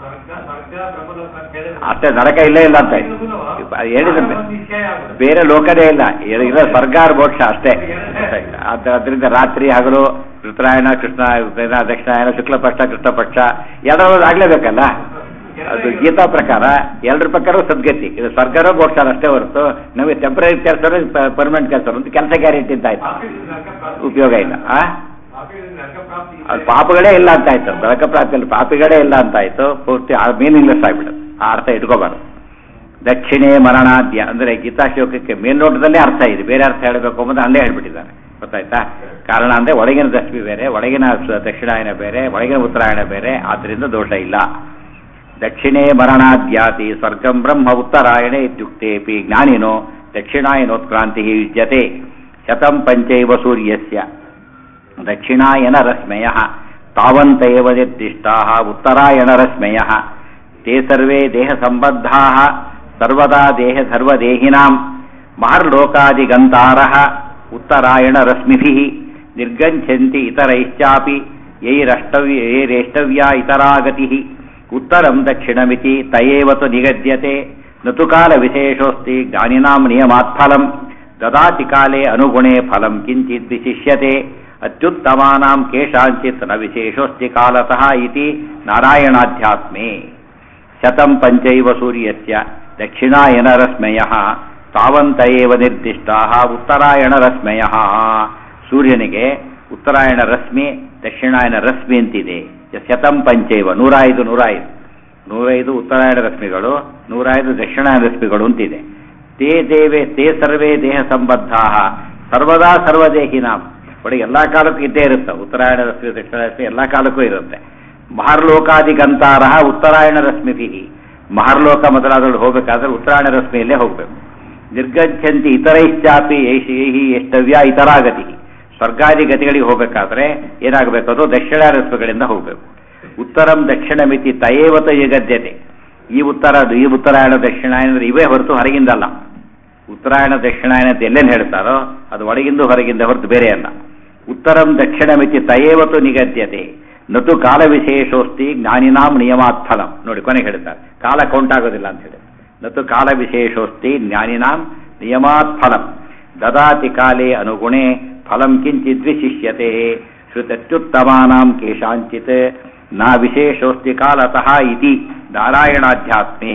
ಅಷ್ಟೇ ನರಕ ಇಲ್ಲೇ ಇಲ್ಲ ಅಂತ ಹೇಳಿದ ಬೇರೆ ಲೋಕನೇ ಇಲ್ಲ ಇರೋ ಸ್ವರ್ಗ or ಮೋಕ್ಷ ಅಷ್ಟೇ ಅದ್- ಅದರಿಂದ ರಾತ್ರಿ ಹಗಲು ಉತ್ತರಾಯಣ ಕೃಷ್ಣ ಉತ್ತರಾಯಣ, ದಕ್ಷಿಣಾಯನ ಶುಕ್ಲ ಪಕ್ಷ ಕೃಷ್ಣ ಪಕ್ಷ ಎರಡರದ್ದು ಆಗ್ಲೇಬೇಕಲ್ಲ ಅದು ಗೀತಾ ಪ್ರಕಾರ ಎಲ್ಲರ ಪ್ರಕಾರ ಸದ್ಗತಿ ಇದು ಸ್ವರ್ಗನೋ ಮೋಕ್ಷ ಅಷ್ಟೇ ಹೊರತು ನಮಗೆ ಟೆಂಪರರಿ ಕೆಲಸ ಪರ್ಮನೆಂಟ್ ಕೆಲಸ ಅಂತ ಕೆಲಸ ಗ್ಯಾರಂಟಿ ಅಂತ ಆಯ್ತು ಉಪಯೋಗ ಇಲ್ಲ ಆ ಅದು ಪಾಪಗಳೇ ಇಲ್ಲ ಅಂತ ಆಯ್ತು ಬೆಳಕ ಪ್ರಾಪ್ತಿಯಲ್ಲಿ ಪಾಪಿಗಳೇ ಇಲ್ಲ ಅಂತ ಆಯ್ತು ಪೂರ್ತಿ ಮೀನಿಂಗ್ಲೆಸ್ ಆಗ್ಬಿಡುತ್ತೆ ಆ ಅರ್ಥ ಇಟ್ಕೋಬಾರ್ದು ದಕ್ಷಿಣೆ ಮರಣಾದ್ಯ ಅಂದ್ರೆ ಗೀತಾ ಶ್ಲೋಕಕ್ಕೆ ಮೇಲ್ನೋಟದಲ್ಲೇ ಅರ್ಥ ಇದೆ ಬೇರೆ ಅರ್ಥ ಹೇಳಬೇಕು ಎಂಬುದು ಅಲ್ಲೇ ಹೇಳ್ಬಿಟ್ಟಿದ್ದಾರೆ ಗೊತ್ತಾಯ್ತಾ ಕಾರಣ ಅಂದ್ರೆ ಒಳಗಿನ ದಶಮಿ ಬೇರೆ ಒಳಗಿನ ಸ- ದಕ್ಷಿಣಾಯನ ಬೇರೆ ಒಳಗಿನ ಉತ್ತರಾಯಣ ಬೇರೆ ಆದ್ರಿಂದ ದೋಷ ಇಲ್ಲ ದಕ್ಷಿಣೇ ಮರಣಾದ್ಯಾತಿ ಸ್ವರ್ಗಂ ಬ್ರಹ್ಮ ಉತ್ತರಾಯಣೆ ಇತ್ಯುಕ್ತೇಪಿ ಜ್ಞಾನಿನೋ ದಕ್ಷಿಣಾಯನೋತ್ಕ್ರಾಂತಿ ಯುಜ್ಯತೆ ಶತಂ ಪಂಚೈವ ಸೂರ್ಯಸ್ಯ ದಕ್ಷಿಣಾಯನ ರಶ್ಮಯ ತಾವಂತ ಏವ ನಿರ್ದಿಷ್ಟಾ ಉತ್ತರಾಯಣ ರಶ್ಮಯ ತೇ ಸರ್ವೇ ದೇಹ ಸಂಬದ್ಧಾ ಸರ್ವದಾ ದೇಹ ಸರ್ವದೇಹಿನಾಂ ಮಹರ್ಲೋಕಾದಿಗಂತಾರ ಉತ್ತರಾಯಣ ರಶ್ಮಿಭಿ ನಿರ್ಗಂಛಂತಿ ಇತರೈಶ್ಚಾಪಿ ಯೈರಷ್ಟವ್ಯ ಯೈರೇಷ್ಟವ್ಯ ಇತರಾಗತಿ ಉತ್ತರಂ ದಕ್ಷಿಣಮಿತಿ ತಯೇವತು ನಿಗದ್ಯತೆ ನತು ಕಾಲ ವಿಶೇಷೋಸ್ತಿ ಜ್ಞಾನಿನಾಂ ನಿಯಮಾತ್ ಫಲಂ ದದಾತಿ ಕಾಲೇ ಅನುಗುಣೇ ಫಲಂ ಕಿಂಚಿತ್ ವಿಶಿಷ್ಯತೆ ಅತ್ಯುತ್ತಮಾನಾಂ ಕೇಷಾಂಚಿತ್ ನ ವಿಶೇಷೋಸ್ತಿ ಕಾಲತಃ ಇತಿ ನಾರಾಯಣಾಧ್ಯಾತ್ಮೇ ಶತಂ ಪಂಚೈವ ಸೂರ್ಯಸ್ಯ ದಕ್ಷಿಣಾಯನ ರಶ್ಮಯ ತಾವಂತ ಏವ ನಿರ್ದಿಷ್ಟಾ ಉತ್ತರಾಯಣ ರಶ್ಮಯ ಸೂರ್ಯನಿಗೆ ಉತ್ತರಾಯಣ ರಶ್ಮಿ ದಕ್ಷಿಣಾಯನ ರಶ್ಮಿ ಅಂತಿದೆ ಶತಂ ಪಂಚೈವ ನೂರ ಐದು ನೂರ ಐದು ನೂರೈದು ಉತ್ತರಾಯಣ ರಶ್ಮಿಗಳು ನೂರೈದು ದಕ್ಷಿಣಾಯನ ರಶ್ಮಿಗಳು ಅಂತಿದೆ ತೇ ದೇವೇ ತೇ ಸರ್ವೇ ದೇಹ ಸಂಬದ್ಧ ಸರ್ವದಾ ಸರ್ವದೇಹಿನಾಂ ಒಳಗೆ ಎಲ್ಲಾ ಕಾಲಕ್ಕೂ ಇದ್ದೇ ಇರುತ್ತೆ ಉತ್ತರಾಯಣ ರಶ್ಮಿ ದಕ್ಷಿಣ ರಶ್ಮಿ ಎಲ್ಲಾ ಕಾಲಕ್ಕೂ ಇರುತ್ತೆ ಮಹರ್ಲೋಕಾದಿಗಂತಾರ ಉತ್ತರಾಯಣ ರಶ್ಮಿಭಿ ಮಹರ್ಲೋಕ ಮೊದಲಾದವರು ಹೋಗಬೇಕಾದ್ರೆ ಉತ್ತರಾಯಣ ರಶ್ಮಿಯಲ್ಲೇ ಹೋಗಬೇಕು ನಿರ್ಗಚ್ಚಂತಿ ಇತರೈಶ್ಚಾಪಿ ಏಷಿ ಏಹಿ ಎಷ್ಟವ್ಯ ಇತರಾಗತಿ ಸ್ವರ್ಗಾದಿ ಗತಿಗಳಿಗೆ ಹೋಗಬೇಕಾದ್ರೆ ಏನಾಗಬೇಕು ಅದು ದಕ್ಷಿಣ ರಶ್ಮಿಗಳಿಂದ ಹೋಗಬೇಕು ಉತ್ತರಂ ದಕ್ಷಿಣ ಮಿತಿ ತಯೇವತ ಯುಗದ್ಯತೆ ಈ ಉತ್ತರ ಈ ಉತ್ತರಾಯಣ ದಕ್ಷಿಣಾಯನ ಅಂದ್ರೆ ಇವೇ ಹೊರತು ಹೊರಗಿಂದಲ್ಲ ಉತ್ತರಾಯಣ ದಕ್ಷಿಣಾಯನ ಅಂತ ಎಲ್ಲೇನು ಹೇಳ್ತಾರೋ ಅದು ಒಳಗಿಂದ ಹೊರಗಿಂದ ಹೊರತು ಬೇರೆ ಅಲ್ಲ ಉತ್ತರಂ ದಕ್ಷಿಣ ಮಿತಿ ತಯೇವತು ನಿಗದ್ಯತೆ ನತು ಕಾಲ ವಿಶೇಷೋಸ್ತಿ ಜ್ಞಾನಿನಾಂ ನಿಯಮಾತ್ ಫಲಂ ನೋಡಿ ಕೊನೆಗೆ ಹೇಳ್ತಾರೆ ಕಾಲ ಕೌಂಟ್ ಆಗೋದಿಲ್ಲ ಅಂತ ಹೇಳಿ ನತು ಕಾಲ ವಿಶೇಷೋಸ್ತಿ ಜ್ಞಾನಿನಾಂ ನಿಯಮಾತ್ ಫಲಂ ದದಾತಿ ಕಾಲೇ ಅನುಗುಣೆ ಫಲಂ ಕಿಂಚಿತ್ ವಿಶಿಷ್ಯತೆ ಶ್ರುತತ್ಯುತ್ತಮಾನಾಂ ಕೇಶಾಂಚಿತ್ ನ ವಿಶೇಷೋಸ್ತಿ ಕಾಲತಃ ಇತಿ ನಾರಾಯಣಾಧ್ಯಾತ್ಮೆ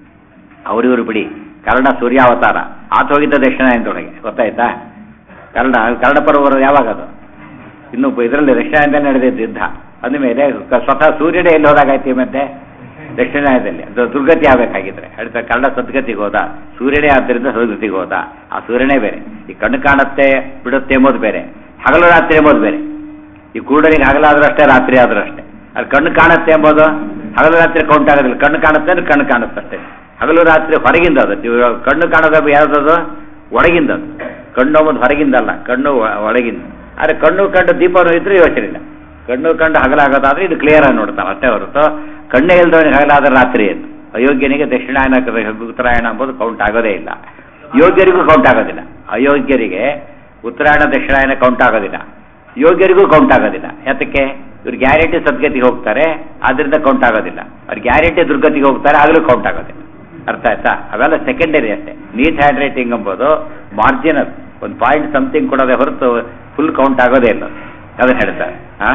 ಅವರಿವರು ಬಿಡಿ ಕರ್ಣ ಸೂರ್ಯಾವತಾರ ಆತ ಹೋಗಿದ್ದ ದಕ್ಷಿಣಾಯನದೊಳಗೆ ಗೊತ್ತಾಯ್ತಾ ಕರ್ಣ ಕರ್ಣಪರ್ವರ ಯಾವಾಗ ಅದು ಇನ್ನು ಇದರಲ್ಲಿ ದಕ್ಷಿಣಾಯನದಲ್ಲಿ ನಡೆದಿದ್ದು ಯುದ್ಧ ಅಂದಮೇಲೆ ಕ- ಸ್ವತಃ ಸೂರ್ಯನೇ ಎಲ್ಲಿ ಹೋದಾಗಾಯ್ತು ಮತ್ತೆ ದಕ್ಷಿಣಾಯನದಲ್ಲಿ ಅದು ದುರ್ಗತಿ ಆಗಬೇಕಾಗಿದ್ರೆ ಹೇಳ್ತಾ ಕರ್ಣ ಸದ್ಗತಿಗೆ ಹೋದ ಸೂರ್ಯನೇ ಆದ್ದರಿಂದ ಸದ್ಗತಿಗೆ ಹೋದ ಆ ಸೂರ್ಯನೇ ಬೇರೆ ಈ ಕಣ್ಣು ಕಾಣುತ್ತೆ ಬಿಡುತ್ತೆ ಎಂಬುದು ಬೇರೆ ಹಗಲು ರಾತ್ರಿ ಎಂಬುದು ಬೇರೆ ಈ ಕುರುಡನಿಗೆ ಹಗಲಾದ್ರೂ ಅಷ್ಟೇ ರಾತ್ರಿ ಆದ್ರೂ ಅಷ್ಟೇ ಅದು ಕಣ್ಣು ಕಾಣುತ್ತೆ ಎಂಬುದು ಹಗಲು ರಾತ್ರಿ ಕೌಂಟ್ ಆಗೋದಿಲ್ಲ ಕಣ್ಣು ಕಾಣುತ್ತೆ ಅಂದ್ರೆ ಕಣ್ಣು ಕಾಣುತ್ತೆ ಅಷ್ಟೇ ಹಗಲು ರಾತ್ರಿ ಹೊರಗಿಂದ ಅದು ಇವಾಗ ಕಣ್ಣು ಕಾಣೋದು ಯಾವ್ದದು ಒಳಗಿಂದ ಅದು ಕಣ್ಣು ಅಂಬುದು ಹೊರಗಿಂದಲ್ಲ ಕಣ್ಣು ಒ- ಒಳಗಿಂದ ಆದ್ರೆ ಕಣ್ಣು ಕಂಡು ದೀಪವನ್ನು ಇದ್ರೆ ಯೋಚನೆ ಇಲ್ಲ ಕಣ್ಣು ಕಂಡು ಹಗಲಾಗೋದಾದ್ರೆ ಇದು ಕ್ಲಿಯರ್ ಆಗಿ ನೋಡ್ತಾನೆ ಅಷ್ಟೇ ಹೊರತು ಕಣ್ಣೇ ಇಲ್ದವನಿಗೆ ಹಗಲಾದ್ರೆ ರಾತ್ರಿ ಎಂದು ಅಯೋಗ್ಯನಿಗೆ ದಕ್ಷಿಣಾಯನ ಉತ್ತರಾಯಣ ಎಂಬುದು ಕೌಂಟ್ ಆಗೋದೇ ಇಲ್ಲ ಯೋಗ್ಯರಿಗೂ ಕೌಂಟ್ ಆಗೋದಿಲ್ಲ ಅಯೋಗ್ಯರಿಗೆ ಉತ್ತರಾಯಣ ದಕ್ಷಿಣಾಯನ ಕೌಂಟ್ ಆಗೋದಿಲ್ಲ ಯೋಗ್ಯರಿಗೂ ಕೌಂಟ್ ಆಗೋದಿಲ್ಲ ಯಾತಕ್ಕೆ ಇವ್ರು ಗ್ಯಾರಂಟಿ ಸದ್ಗತಿಗೆ ಹೋಗ್ತಾರೆ ಆದ್ರಿಂದ ಕೌಂಟ್ ಆಗೋದಿಲ್ಲ ಅವ್ರು ಗ್ಯಾರಂಟಿ ದುರ್ಗತಿಗೆ ಹೋಗ್ತಾರೆ ಆಗಲೂ ಕೌಂಟ್ ಆಗೋದಿಲ್ಲ ಅರ್ಥ ಆಯ್ತಾ ಅವೆಲ್ಲ ಸೆಕೆಂಡರಿ ಅಷ್ಟೇ ನೀಟ್ ಹ್ಯಾಂಡ್ ರೈಟಿಂಗ್ ಎಂಬುದು ಮಾರ್ಜಿನಲ್ ಒಂದು ಪಾಯಿಂಟ್ ಸಮಥಿಂಗ್ ಕೊಡೋದೇ ಹೊರತು ಫುಲ್ ಕೌಂಟ್ ಆಗೋದೇ ಇಲ್ಲ ಅದನ್ನ ಹೇಳ್ತಾರೆ ಹಾ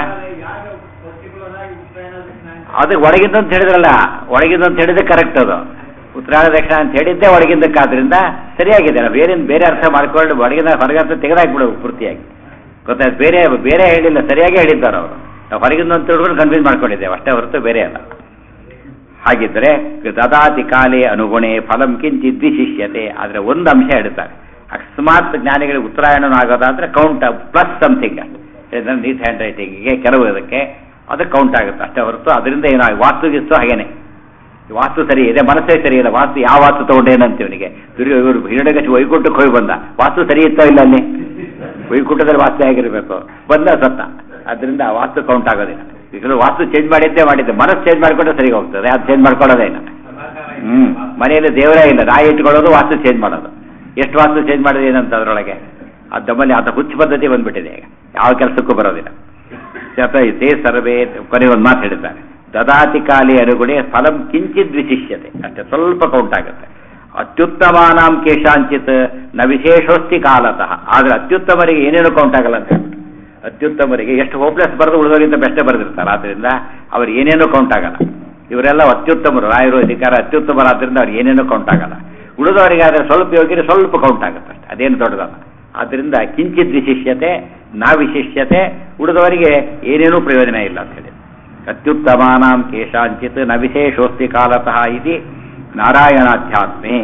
ಅದು ಒಳಗಿಂದ ಅಂತ ಹೇಳಿದ್ರಲ್ಲ ಒಳಗಿಂದ ಅಂತ ಹೇಳಿದ್ರೆ ಕರೆಕ್ಟ್ ಅದು ಉತ್ತರಾಯಣ ದಕ್ಷಿಣ ಅಂತ ಹೇಳಿದ್ದೆ ಒಳಗಿಂದಕ್ಕಾದ್ರಿಂದ ಸರಿಯಾಗಿದೆ ನಾವು ಬೇರೆ ಬೇರೆ ಅರ್ಥ ಮಾಡ್ಕೊಂಡು ಒಳಗಿಂದ ಹೊರಗೆ ಅರ್ಥ ತೆಗೆದಾಕ್ಬಿಡೋದು ಪೂರ್ತಿಯಾಗಿ ಗೊತ್ತಾಯ್ತು ಬೇರೆ ಬೇರೆ ಹೇಳಿಲ್ಲ ಸರಿಯಾಗಿ ಹೇಳಿದ್ದಾರೆ ಅವರು ನಾವು ಹೊರಗಿಂದ ಅಂತ ತಿಳ್ಕೊಂಡು ಕನ್ಫ್ಯೂಸ್ ಮಾಡ್ಕೊಂಡಿದ್ದೇವೆ ಅಷ್ಟೇ ಹೊರತು ಬೇರೆ ಅಲ್ಲ ಹಾಗಿದ್ರೆ ದದಾತಿ ಕಾಲೇ ಅನುಗುಣೆ ಫಲಂ ಕಿಂಚಿತ್ ವಿಶಿಷ್ಯತೆ ಆದ್ರೆ ಒಂದು ಅಂಶ ಹೇಳ್ತಾರೆ ಅಕಸ್ಮಾತ್ ಜ್ಞಾನಿಗಳಿಗೆ ಉತ್ತರಾಯಣನ ಆಗೋದಾದ್ರೆ ಕೌಂಟ್ ಪ್ಲಸ್ ಸಮಥಿಂಗ್ ನೀಟ್ ಹ್ಯಾಂಡ್ ರೈಟಿಂಗಿಗೆ ಕೆಲವು ಇದಕ್ಕೆ ಅದು ಕೌಂಟ್ ಆಗುತ್ತೆ ಅಷ್ಟೇ ಹೊರತು ಅದರಿಂದ ಏನೋ ವಾಸ್ತು ಗಿಸ್ತು ಹಾಗೇನೆ ಈ ವಾಸ್ತು ಸರಿ ಇದೆ ಮನಸ್ಸೇ ಸರಿ ಇಲ್ಲ ವಾಸ್ತು ಯಾವ ವಾಸ್ತು ತಗೊಂಡೇನಂತ ಇವನಿಗೆ ದುರ್ಯ ಇವರು ಹಿರಣ್ಯಕಶಿ ವೈಕುಂಠಕ್ಕೆ ಹೋಗಿ ಬಂದ ವಾಸ್ತು ಸರಿ ಇತ್ತೋ ಇಲ್ಲ ಅಲ್ಲಿ ವೈಕುಂಠದಲ್ಲಿ ವಾಸ್ತು ಆಗಿರಬೇಕು ಬಂದ ಸತ್ತ ಅದರಿಂದ ಆ ವಾಸ್ತು ಕೌಂಟ್ ಆಗೋದಿಲ್ಲ ಈಗ ವಾಸ್ತು ಚೇಂಜ್ ಮಾಡಿದ್ದೇ ಮಾಡಿದ್ದೆ ಮನಸ್ಸು ಚೇಂಜ್ ಮಾಡಿಕೊಂಡ್ರೆ ಸರಿ ಹೋಗ್ತದೆ ಅದು ಚೇಂಜ್ ಮಾಡ್ಕೊಳ್ಳೋದೇ ಇಲ್ಲ ಹ್ಮ್ ಮನೆಯಲ್ಲಿ ದೇವರೇ ಇಲ್ಲ ನಾಯಿ ಇಟ್ಕೊಳ್ಳೋದು ವಾಸ್ತು ಚೇಂಜ್ ಮಾಡೋದು ಎಷ್ಟು ವಾಸ್ತು ಚೇಂಜ್ ಮಾಡಿದ್ರೆ ಏನಂತ ಅದರೊಳಗೆ ಅದು ನಮ್ಮಲ್ಲಿ ಅದು ಹುಚ್ಚು ಪದ್ಧತಿ ಬಂದ್ಬಿಟ್ಟಿದೆ ಈಗ ಯಾವ ಕೆಲಸಕ್ಕೂ ಬರೋದಿಲ್ಲ ಶತೈತೆ ಸರ್ವೇ ಕೊನೆ ಒಂದು ಮಾತು ಹೇಳಿದ್ದಾರೆ ದದಾತಿ ಕಾಲಿ ಅನುಗುಣೆ ಫಲಂ ಕಿಂಚಿತ್ ವಿಶಿಷ್ಯತೆ ಅಷ್ಟೇ ಸ್ವಲ್ಪ ಕೌಂಟ್ ಆಗುತ್ತೆ ಅತ್ಯುತ್ತಮಾನಾಂ ಕೇಶಾಂಚಿತ್ ನ ವಿಶೇಷೋಸ್ತಿ ಕಾಲತಃ ಆದ್ರೆ ಅತ್ಯುತ್ತಮರಿಗೆ ಏನೇನು ಕೌಂಟ್ ಆಗಲ್ಲ ಅಂತ ಹೇಳ್ಬಿಟ್ಟು ಅತ್ಯುತ್ತಮರಿಗೆ ಎಷ್ಟು ಹೋಪ್ಲೆಸ್ ಬರೆದು ಉಳಿದವರಿಗಿಂತ ಬೆಸ್ಟೇ ಬರೆದಿರ್ತಾರೆ ಆದ್ರಿಂದ ಅವ್ರು ಏನೇನು ಕೌಂಟ್ ಆಗಲ್ಲ ಇವರೆಲ್ಲ ಅತ್ಯುತ್ತಮರು ರಾಯರು ಅಧಿಕಾರ ಅತ್ಯುತ್ತಮರಾದ್ರಿಂದ ಅವ್ರಿಗೆ ಏನೇನು ಕೌಂಟ್ ಆಗಲ್ಲ ಉಳಿದವರಿಗಾದ್ರೆ ಸ್ವಲ್ಪ ಯೋಗ್ಯರು ಸ್ವಲ್ಪ ಕೌಂಟ್ ಆಗುತ್ತೆ ಅಷ್ಟೇ ಅದೇನು ದೊಡ್ಡದಲ್ಲ ಆದ್ರಿಂದ ಕಿಂಚಿತ್ ವಿಶಿಷ್ಯತೆ ನಾ ವಿಶಿಷ್ಯತೆ ಉಳಿದವರಿಗೆ ಏನೇನೂ ಪ್ರಯೋಜನ ಇಲ್ಲ ಅಂತ ಹೇಳಿ ಅತ್ಯುತ್ತಮಾನಾಂ ಕೇಶಾಂಚಿತ್ ನ ವಿಶೇಷೋಸ್ತಿ ಕಾಲತಃ ಇದು ನಾರಾಯಣಾಧ್ಯಾತ್ಮೆ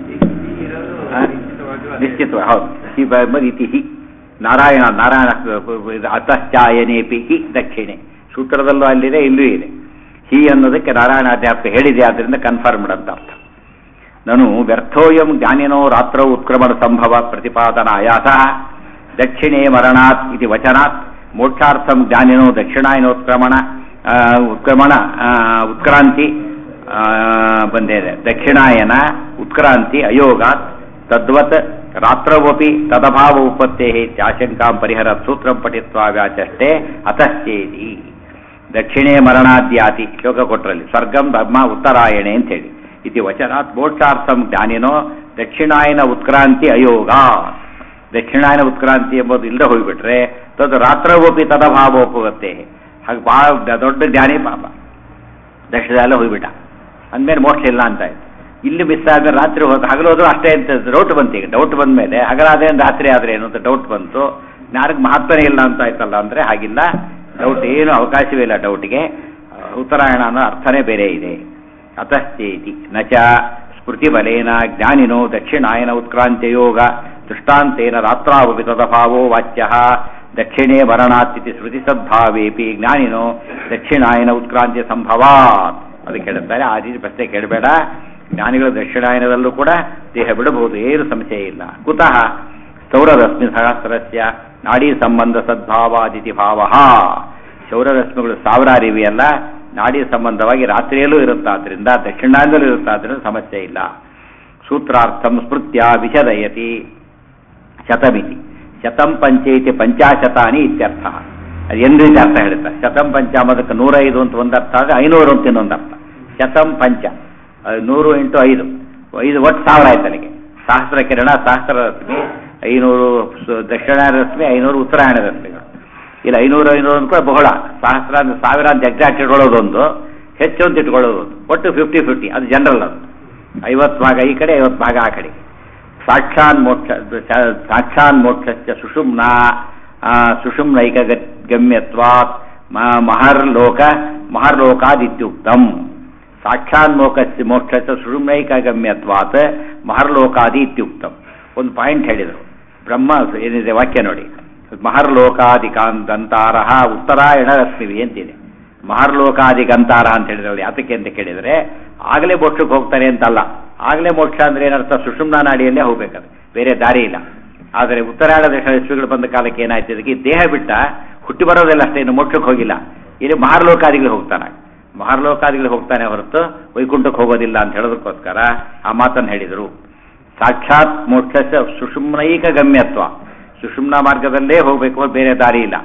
ಆ? ನಿಶ್ಚಿತವಾಗಿ ಹೌದು ಹಿ ಬ- ಇತಿ ಹಿ ನಾರಾಯಣ ನಾರಾಯಣ ಅತಶ್ಚಾಯನೇಪಿ ಹಿ ದಕ್ಷಿಣೆ ಸೂತ್ರದಲ್ಲೂ ಅಲ್ಲಿದೆ ಇಲ್ಲೂ ಇದೆ ಹಿ ಅನ್ನೋದಕ್ಕೆ ನಾರಾಯಣಾಧ್ಯಾತ್ಮ ಹೇಳಿದೆ ಆದ್ದರಿಂದ ಕನ್ಫರ್ಮ್ಡ್ ಅಂತ ಅರ್ಥ ನಾನು ವ್ಯರ್ಥೋಯಂ ಜ್ಞಾನಿನೋ ರಾತ್ರೌ ಉತ್ಕ್ರಮಣ ಸಂಭವ ಪ್ರತಿಪಾದನಾಯಾಸ ದಕ್ಷಿಣೇ ಮರಣಾತ್ ಇದು ವಚನಾತ್ ಮೋಕ್ಷಾರ್ಥಂ ಜ್ಞಾನಿನೋ ದಕ್ಷಿಣಾಯನೋತ್ಕ್ರಮಣ ಆ, ಉತ್ಕ್ರಮಣ ಆ, ಉತ್ಕ್ರಾಂತಿ ಆ, ಬಂದಿದೆ ದಕ್ಷಿಣಾಯನ ಉತ್ಕ್ರಾಂತಿ ಅಯೋಗಾತ್ ತದ್ವತ್ ರಾತ್ರವಪಿ ತದಭಾವ ಉಪತ್ತೇ ತ್ಯಾಶಂಕಾಂ ಪರಿಹರ ಸೂತ್ರಂ ಪಠಿತ್ವಾ ವ್ಯಾಚಷ್ಟೇ ಅತಶ್ಚೇತಿ ದಕ್ಷಿಣೇ ಮರಣಾದ್ಯಾತಿ ಶ್ಲೋಕ ಕೊಟ್ರಲ್ಲಿ ಸ್ವರ್ಗಂ ಬ್ರಹ್ಮ ಉತ್ತರಾಯಣೆ ಅಂತ ಹೇಳಿ ಇದು ವಚನಾತ್ ಮೋಕ್ಷಾರ್ಥಂ ಜ್ಞಾನಿನೋ ದಕ್ಷಿಣಾಯನ ಉತ್ಕ್ರಾಂತಿ ಅಯೋಗ ದಕ್ಷಿಣಾಯನ ಉತ್ಕ್ರಾಂತಿ ಎಂಬುದು ಇಲ್ಲದೆ ಹೋಗ್ಬಿಟ್ರೆ ತದ್ ರಾತ್ರವೋಪಿ ತದಭಾವ ಒಪ್ಪುತ್ತೆ ಹಾಗೆ ಬಹಳ ದೊಡ್ಡ ಜ್ಞಾನಿ ಪಾಪ ದಕ್ಷಿಣದಲ್ಲ ಹೋಗ್ಬಿಟ್ಟ ಅಂದ್ಮೇಲೆ ಮೋಕ್ಷ ಇಲ್ಲ ಅಂತ ಆಯ್ತು ಇಲ್ಲಿ ಮಿಸ್ ಆದ್ಮೇಲೆ ರಾತ್ರಿ ಹೋದ ಹಗಲೋದ್ರು ಅಷ್ಟೇ ಅಂತ ಡೌಟ್ ಬಂತು ಈಗ ಡೌಟ್ ಬಂದ ಮೇಲೆ ಹಗಲಾದೇನು ರಾತ್ರಿ ಆದ್ರೆ ಏನು ಅಂತ ಡೌಟ್ ಬಂತು ಜ್ಞಾನಕ್ಕೆ ಮಹತ್ವನೇ ಇಲ್ಲ ಅಂತ ಆಯ್ತಲ್ಲ ಅಂದ್ರೆ ಹಾಗಿಲ್ಲ ಡೌಟ್ ಏನು ಅವಕಾಶವೇ ಇಲ್ಲ ಡೌಟ್ಗೆ ಉತ್ತರಾಯಣ ಅನ್ನೋ ಅರ್ಥನೇ ಬೇರೆ ಇದೆ ಅತಶ್ಚೇತಿ ನಚ ಸ್ಮೃತಿಬಲೇನ ಜ್ಞಾನಿನೋ ದಕ್ಷಿಣಾಯನ ಉತ್ಕ್ರಾಂತ್ಯಯೋಗ ದೃಷ್ಟಾಂತೇನ ರಾತ್ರಾವಪಿ ತದಭಾವೋ ವಾಚ್ಯ ದಕ್ಷಿಣೇ ಮರಣಾತಿಥಿ ಸ್ಮೃತಿ ಸದ್ಭಾವೇಪಿ ಜ್ಞಾನಿನೋ ದಕ್ಷಿಣಾಯನ ಉತ್ಕ್ರಾಂತಿ ಸಂಭವಾತ್ ಅದಕ್ಕೆ ಹೇಳ್ತಾರೆ ಆ ರೀತಿ ಪ್ರಶ್ನೆ ಕೇಳಬೇಡ ಜ್ಞಾನಿಗಳು ದಕ್ಷಿಣಾಯನದಲ್ಲೂ ಕೂಡ ದೇಹ ಬಿಡಬಹುದು ಏನು ಸಂಶಯ ಇಲ್ಲ ಕುತಃ ಸೌರರಶ್ಮಿ ಸಹಸ್ರಸ್ಯ ನಾಡಿ ಸಂಬಂಧ ಸದ್ಭಾವಾದಿತಿ ಭಾವ ಸೌರರಶ್ಮಿಗಳು ಸಾವಿರಾರು ಇವೆಯಲ್ಲ ನಾಡಿ ಸಂಬಂಧವಾಗಿ ರಾತ್ರಿಯಲ್ಲೂ ಇರುತ್ತಾದ್ರಿಂದ ದಕ್ಷಿಣಾಯನದಲ್ಲೂ ಇರುತ್ತಾದ್ರಿಂದ ಸಮಸ್ಯೆ ಇಲ್ಲ ಸೂತ್ರಾರ್ಥಂ ಸ್ಮೃತ್ಯ ವಿಶದಯತಿ ಶತಮಿತಿ ಶತಂ ಪಂಚೇತಿ ಪಂಚಾಶತಾನಿ ಇತ್ಯರ್ಥ ಅದು ಎಂದು ಇದು ಅರ್ಥ ಹೇಳುತ್ತೆ ಶತಂ ಪಂಚ ಅನ್ನೋದಕ್ಕೆ ನೂರೈದು ಅಂತ ಒಂದು ಅರ್ಥ ಆದರೆ ಐನೂರು ಅಂತ ಇನ್ನೊಂದು ಅರ್ಥ ಶತಂ ಪಂಚ ಅದು ನೂರು ಇಂಟು ಐದು ಐದು ಒಟ್ಟು ಸಾವಿರ ಆಯ್ತು ಅಲ್ಲಿಗೆ ಸಹಸ್ರ ಕಿರಣ ಸಹಸ್ರ ರಶ್ಮಿ ಐನೂರು ಸು- ದಕ್ಷಿಣಾಯನ ರಶ್ಮಿ ಐನೂರು ಉತ್ತರಾಯಣ ರಶ್ಮಿಗಳು ಇಲ್ಲ ಐನೂರು ಐನೂರು ಅಂತ ಕೂಡ ಬಹಳ ಸಹಸ್ರ ಅಂದ್ರೆ ಸಾವಿರ ಅಂತ ಎಕ್ಸಾಕ್ಟ್ ಇಟ್ಕೊಳ್ಳೋದೊಂದು ಹೆಚ್ಚು ಅಂತ ಇಟ್ಕೊಳ್ಳೋದೊಂದು ಒಟ್ಟು ಫಿಫ್ಟಿ ಫಿಫ್ಟಿ ಅದು ಜನರಲ್ ಅದು ಐವತ್ತು ಭಾಗ ಈ ಕಡೆ ಐವತ್ತು ಭಾಗ ಆ ಕಡೆ ಸಾಕ್ಷಾನ್ ಮೋಕ್ಷ ಸಾಕ್ಷಾನ್ ಮೋಕ್ಷ ಸುಷುಮ್ನ ಆ, ಸುಷುಮ್ನೈಕ ಗ- ಗಮ್ಯತ್ವಾತ್ ಮ- ಮಹರ್ಲೋಕ ಮಹರ್ಲೋಕಾದಿತ್ಯುಕ್ತಂ ಸಾಕ್ಷಾನ್ ಮೋಕ್ಷ ಮೋಕ್ಷ ಸುಷುಮ್ನೈಕ ಗಮ್ಯತ್ವಾತ್ ಮಹರ್ಲೋಕಾದಿ ಇತ್ಯುಕ್ತಂ ಒಂದು ಪಾಯಿಂಟ್ ಹೇಳಿದರು ಬ್ರಹ್ಮ ಏನಿದೆ ವಾಕ್ಯ ನೋಡಿ ಮಹರ್ಲೋಕಾದಿಕಾಂತಾರ ಉತ್ತರಾಯಣ ರಶ್ಮಿವಿ ಅಂತಿದೆ ಮಹರ್ಲೋಕಾದಿ ಗಂತಾರ ಅಂತ ಹೇಳಿದ್ರಲ್ಲಿ ಯಾತಕ್ಕೆ ಅಂತ ಕೇಳಿದರೆ ಆಗಲೇ ಮೋಕ್ಷಕ್ಕೆ ಹೋಗ್ತಾರೆ ಅಂತಲ್ಲ ಆಗಲೇ ಮೋಕ್ಷ ಅಂದ್ರೆ ಏನರ್ಥ ಸುಷುಮ್ನ ನಾಡಿಯಲ್ಲೇ ಹೋಗ್ಬೇಕದು ಬೇರೆ ದಾರಿ ಇಲ್ಲ ಆದರೆ ಉತ್ತರಾಯಣ ದೇಶ ವಿಶ್ವಗಳು ಬಂದ ಕಾಲಕ್ಕೆ ಏನಾಯ್ತು ಇದಕ್ಕೆ ಈ ದೇಹ ಬಿಟ್ಟ ಹುಟ್ಟಿ ಬರೋದಿಲ್ಲ ಅಷ್ಟೇ ಇನ್ನು ಮೋಕ್ಷಕ್ಕೆ ಹೋಗಿಲ್ಲ ಇಲ್ಲಿ ಮಹರ್ಲೋಕಾದಿಗಳು ಹೋಗ್ತಾನೆ ಮಹರ್ಲೋಕಾದಿಗಳು ಹೋಗ್ತಾನೆ ಹೊರತು ವೈಕುಂಠಕ್ಕೆ ಹೋಗೋದಿಲ್ಲ ಅಂತ ಹೇಳೋದಕ್ಕೋಸ್ಕರ ಆ ಮಾತನ್ನು ಹೇಳಿದರು ಸಾಕ್ಷಾತ್ ಮೋಕ್ಷ ಸುಷುಮ್ನೈಕ ಗಮ್ಯತ್ವ ಸುಷುಮ್ನ ಮಾರ್ಗದಲ್ಲೇ ಹೋಗಬೇಕು ಬೇರೆ ದಾರಿ ಇಲ್ಲ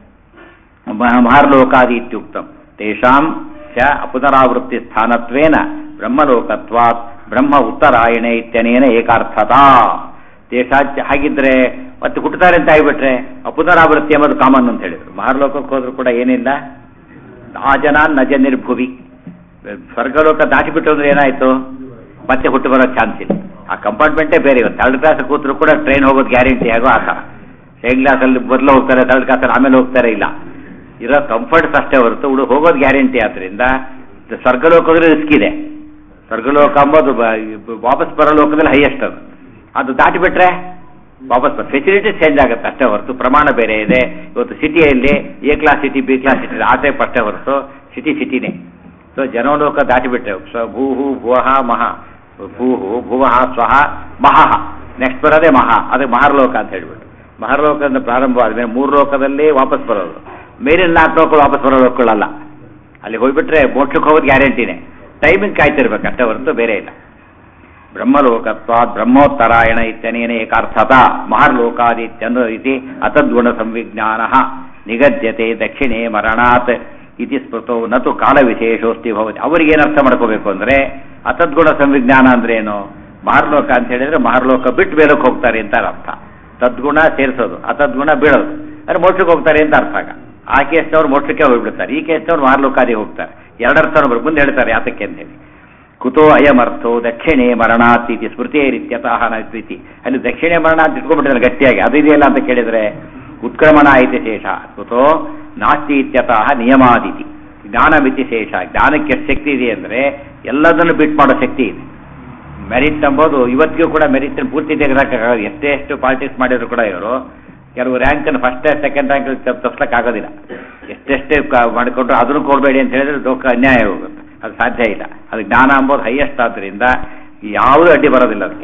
ಮ- ಮಹರ್ಲೋಕಾದಿ ಇತ್ಯುಕ್ತಂ ತೇಷಾಂ ಚ ಅಪುನರಾವೃತ್ತಿ ಸ್ಥಾನತ್ವೇನ ಬ್ರಹ್ಮಲೋಕತ್ವಾತ್ ಬ್ರಹ್ಮ ಉತ್ತರಾಯಣೆ ಇತ್ಯನೇನ ಏಕಾರ್ಥತಾ ತೇಷಾಚ ಹಾಗಿದ್ರೆ ಮತ್ತೆ ಹುಟ್ಟುತ್ತಾರೆ ಅಂತ ಆಗಿಬಿಟ್ರೆ ಅಪುನರಾವೃತ್ತಿ ಎಂಬುದು ಕಾಮನ್ ಅಂತ ಹೇಳಿದ್ರು ಮಹರ್ಲೋಕಕ್ಕೆ ಹೋದ್ರು ಕೂಡ ಏನಿಲ್ಲ ಆ ಜನ ನಜ ನಿರ್ಭುವಿ ಸ್ವರ್ಗಲೋಕ ದಾಟಿಬಿಟ್ಟು ಅಂದ್ರೆ ಏನಾಯ್ತು ಮತ್ತೆ ಹುಟ್ಟು ಬರೋ ಚಾನ್ಸ್ ಇಲ್ಲ ಆ ಕಂಪಾರ್ಟ್ಮೆಂಟೇ ಬೇರೆ ಇವತ್ತು ಥರ್ಡ್ ಕ್ಲಾಸ್ ಕೂತ್ರು ಕೂಡ ಟ್ರೈನ್ ಹೋಗೋದು ಗ್ಯಾರಂಟಿ ಆಗೋ ಆ ಥರ ಸೆಕೆಂಡ್ ಕ್ಲಾಸಲ್ಲಿ ಮೊದಲು ಹೋಗ್ತಾರೆ ಥರ್ಡ್ ಕ್ಲಾಸಲ್ಲಿ ಆಮೇಲೆ ಹೋಗ್ತಾರೆ ಇಲ್ಲ ಇರೋ ಕಂಫರ್ಟ್ಸ್ ಅಷ್ಟೇ ಹೊರತು ಹುಡು ಹೋಗೋದು ಗ್ಯಾರಂಟಿ ಆದ್ರಿಂದ ಸ್ವರ್ಗಲೋಕದ್ರೆ ರಿಸ್ಕ್ ಇದೆ ಸ್ವರ್ಗಲೋಕ ಅಂಬೋದು ಬ- ವಾಪಸ್ ಬರೋ ಲೋಕದಲ್ಲಿ ಹೈಯೆಸ್ಟ್ ಅದು ಅದು ದಾಟಿಬಿಟ್ರೆ ವಾಪಸ್ ಫೆಸಿಲಿಟಿ ಚೇಂಜ್ ಆಗುತ್ತೆ ಅಷ್ಟೇ ಹೊರತು ಪ್ರಮಾಣ ಬೇರೆ ಇದೆ ಇವತ್ತು ಸಿಟಿಯಲ್ಲಿ A class city B class city ಆ ಟೈಪ್ ಅಷ್ಟೇ ಹೊರತು ಸಿಟಿ ಸಿಟಿನೇ ಸೊ ಜನೋಲೋಕ ದಾಟಿಬಿಟ್ರೆ ಸ ಭೂಹು ಭುವಃ ಮಹ ಭೂಹು ಭುವಃ ಸ್ವಹ ಮಹಃ ನೆಕ್ಸ್ಟ್ ಬರೋದೇ ಮಹಾ ಅದಕ್ಕೆ ಮಹರ್ಲೋಕ ಅಂತ ಹೇಳ್ಬಿಟ್ಟು ಮಹರ್ಲೋಕದಿಂದ ಪ್ರಾರಂಭ ಆದ್ಮೇಲೆ ಮೂರು ಲೋಕದಲ್ಲಿ ವಾಪಸ್ ಬರೋದು ಮೇಲಿನ ನಾಲ್ಕು ಲೋಕಗಳು ವಾಪಸ್ ಬರೋ ಲೋಕಗಳಲ್ಲ ಅಲ್ಲಿ ಹೋಗ್ಬಿಟ್ರೆ ಮೋಕ್ಷಕ್ಕೆ ಹೋಗೋದು ಗ್ಯಾರಂಟಿನೇ ಟೈಮಿಂಗ್ ಕಾಯ್ತಿರ್ಬೇಕು ಅಷ್ಟೇ ಹೊರತು ಬೇರೆ ಇಲ್ಲ ಬ್ರಹ್ಮಲೋಕತ್ವ ಬ್ರಹ್ಮೋತ್ತರಾಯಣ ಇತ್ಯನೇನ ಏಕಾರ್ಥತ ಮಹರ್ಲೋಕಾದಿತ್ಯನು ಇತಿ ಅತದ್ಗುಣ ಸಂವಿಜ್ಞಾನ ನಿಗದ್ಯತೆ ದಕ್ಷಿಣೆ ಮರಣಾತ್ ಇತಿ ಸ್ಮೃತೋ ನತು ಕಾಲ ವಿಶೇಷೋಸ್ತಿ ಭವತಿ ಅವರಿಗೆ ಏನು ಅರ್ಥ ಮಾಡ್ಕೋಬೇಕು ಅಂದ್ರೆ ಅತದ್ಗುಣ ಸಂವಿಜ್ಞಾನ ಅಂದ್ರೆ ಏನು ಮಹರ್ಲೋಕ ಅಂತ ಹೇಳಿದ್ರೆ ಮಹರ್ಲೋಕ ಬಿಟ್ಟು ಬೇಲಕ್ಕೆ ಹೋಗ್ತಾರೆ ಅಂತ ಅರ್ಥ ತದ್ಗುಣ ಸೇರಿಸೋದು ಅತದ್ಗುಣ ಬೀಳೋದು ಅಂದ್ರೆ ಮೋಕ್ಷಕ್ಕೆ ಹೋಗ್ತಾರೆ ಅಂತ ಅರ್ಥ ಆಗ ಆ ಕೇಸ್ನವ್ರು ಮೋಕ್ಷಕ್ಕೆ ಹೋಗ್ಬಿಡ್ತಾರೆ ಈ ಕೇಸ್ನವ್ರು ಮಹರ್ಲೋಕಾದಿ ಹೋಗ್ತಾರೆ ಎರಡರ್ಥನ ಮುಂದೆ ಹೇಳ್ತಾರೆ ಯಾತಕ್ಕೆ ಅಂತ ಹೇಳಿ ಕುತೋ ಅಯಮರ್ಥೋ ದಕ್ಷಿಣೆ ಮರಣಾತ್ ಇತಿ ಸ್ಮೃತಿಯರಿತ್ಯತಃ ಪ್ರೀತಿ ಅಲ್ಲಿ ದಕ್ಷಿಣೆ ಮರಣ ಅಂತ ಇಟ್ಕೊಂಡ್ಬಿಟ್ಟಿದ್ದಾರೆ ಗಟ್ಟಿಯಾಗಿ ಅದು ಇದೆಯಲ್ಲ ಅಂತ ಕೇಳಿದ್ರೆ ಉತ್ಕ್ರಮಣ ಐತಿ ಶೇಷ ಕುತೋ ನಾಸ್ತಿ ಇತ್ಯತಃ ನಿಯಮಾದಿತಿ ಜ್ಞಾನಮಿತಿ ಶೇಷ ಜ್ಞಾನಕ್ಕೆ ಎಷ್ಟು ಶಕ್ತಿ ಇದೆ ಅಂದ್ರೆ ಎಲ್ಲದನ್ನು ಬಿಟ್ ಮಾಡೋ ಶಕ್ತಿ ಇದೆ ಮೆರಿಟ್ ಎಂಬುದು ಇವತ್ತಿಗೂ ಕೂಡ ಮೆರಿಟ್ ಪೂರ್ತಿ ತೆಗೆದಾಕಾಗಲ್ಲ ಎಷ್ಟೇ ಎಷ್ಟು ಪಾರ್ಟಿಸ್ ಮಾಡಿದ್ರು ಕೂಡ ಇವರು ಕೆಲವು ರ್ಯಾಂಕ್ ಫಸ್ಟ್ ಸೆಕೆಂಡ್ ರ್ಯಾಂಕ್ ತಪ್ಪಿಸ್ಲಕ್ ಆಗೋದಿಲ್ಲ ಎಷ್ಟೆಷ್ಟೇ ಕ- ಮಾಡಿಕೊಂಡ್ರು ಅದನ್ನು ಕೊಡಬೇಡಿ ಅಂತ ಹೇಳಿದ್ರೆ ದೋಖ ಅನ್ಯಾಯ ಹೋಗುತ್ತೆ ಅದು ಸಾಧ್ಯ ಇಲ್ಲ ಅದು ಜ್ಞಾನ ಅಂಬೋದು ಹೈಯೆಸ್ಟ್ ಆದ್ದರಿಂದ ಯಾವುದೂ ಅಡ್ಡಿ ಬರೋದಿಲ್ಲ ಅದಕ್ಕೆ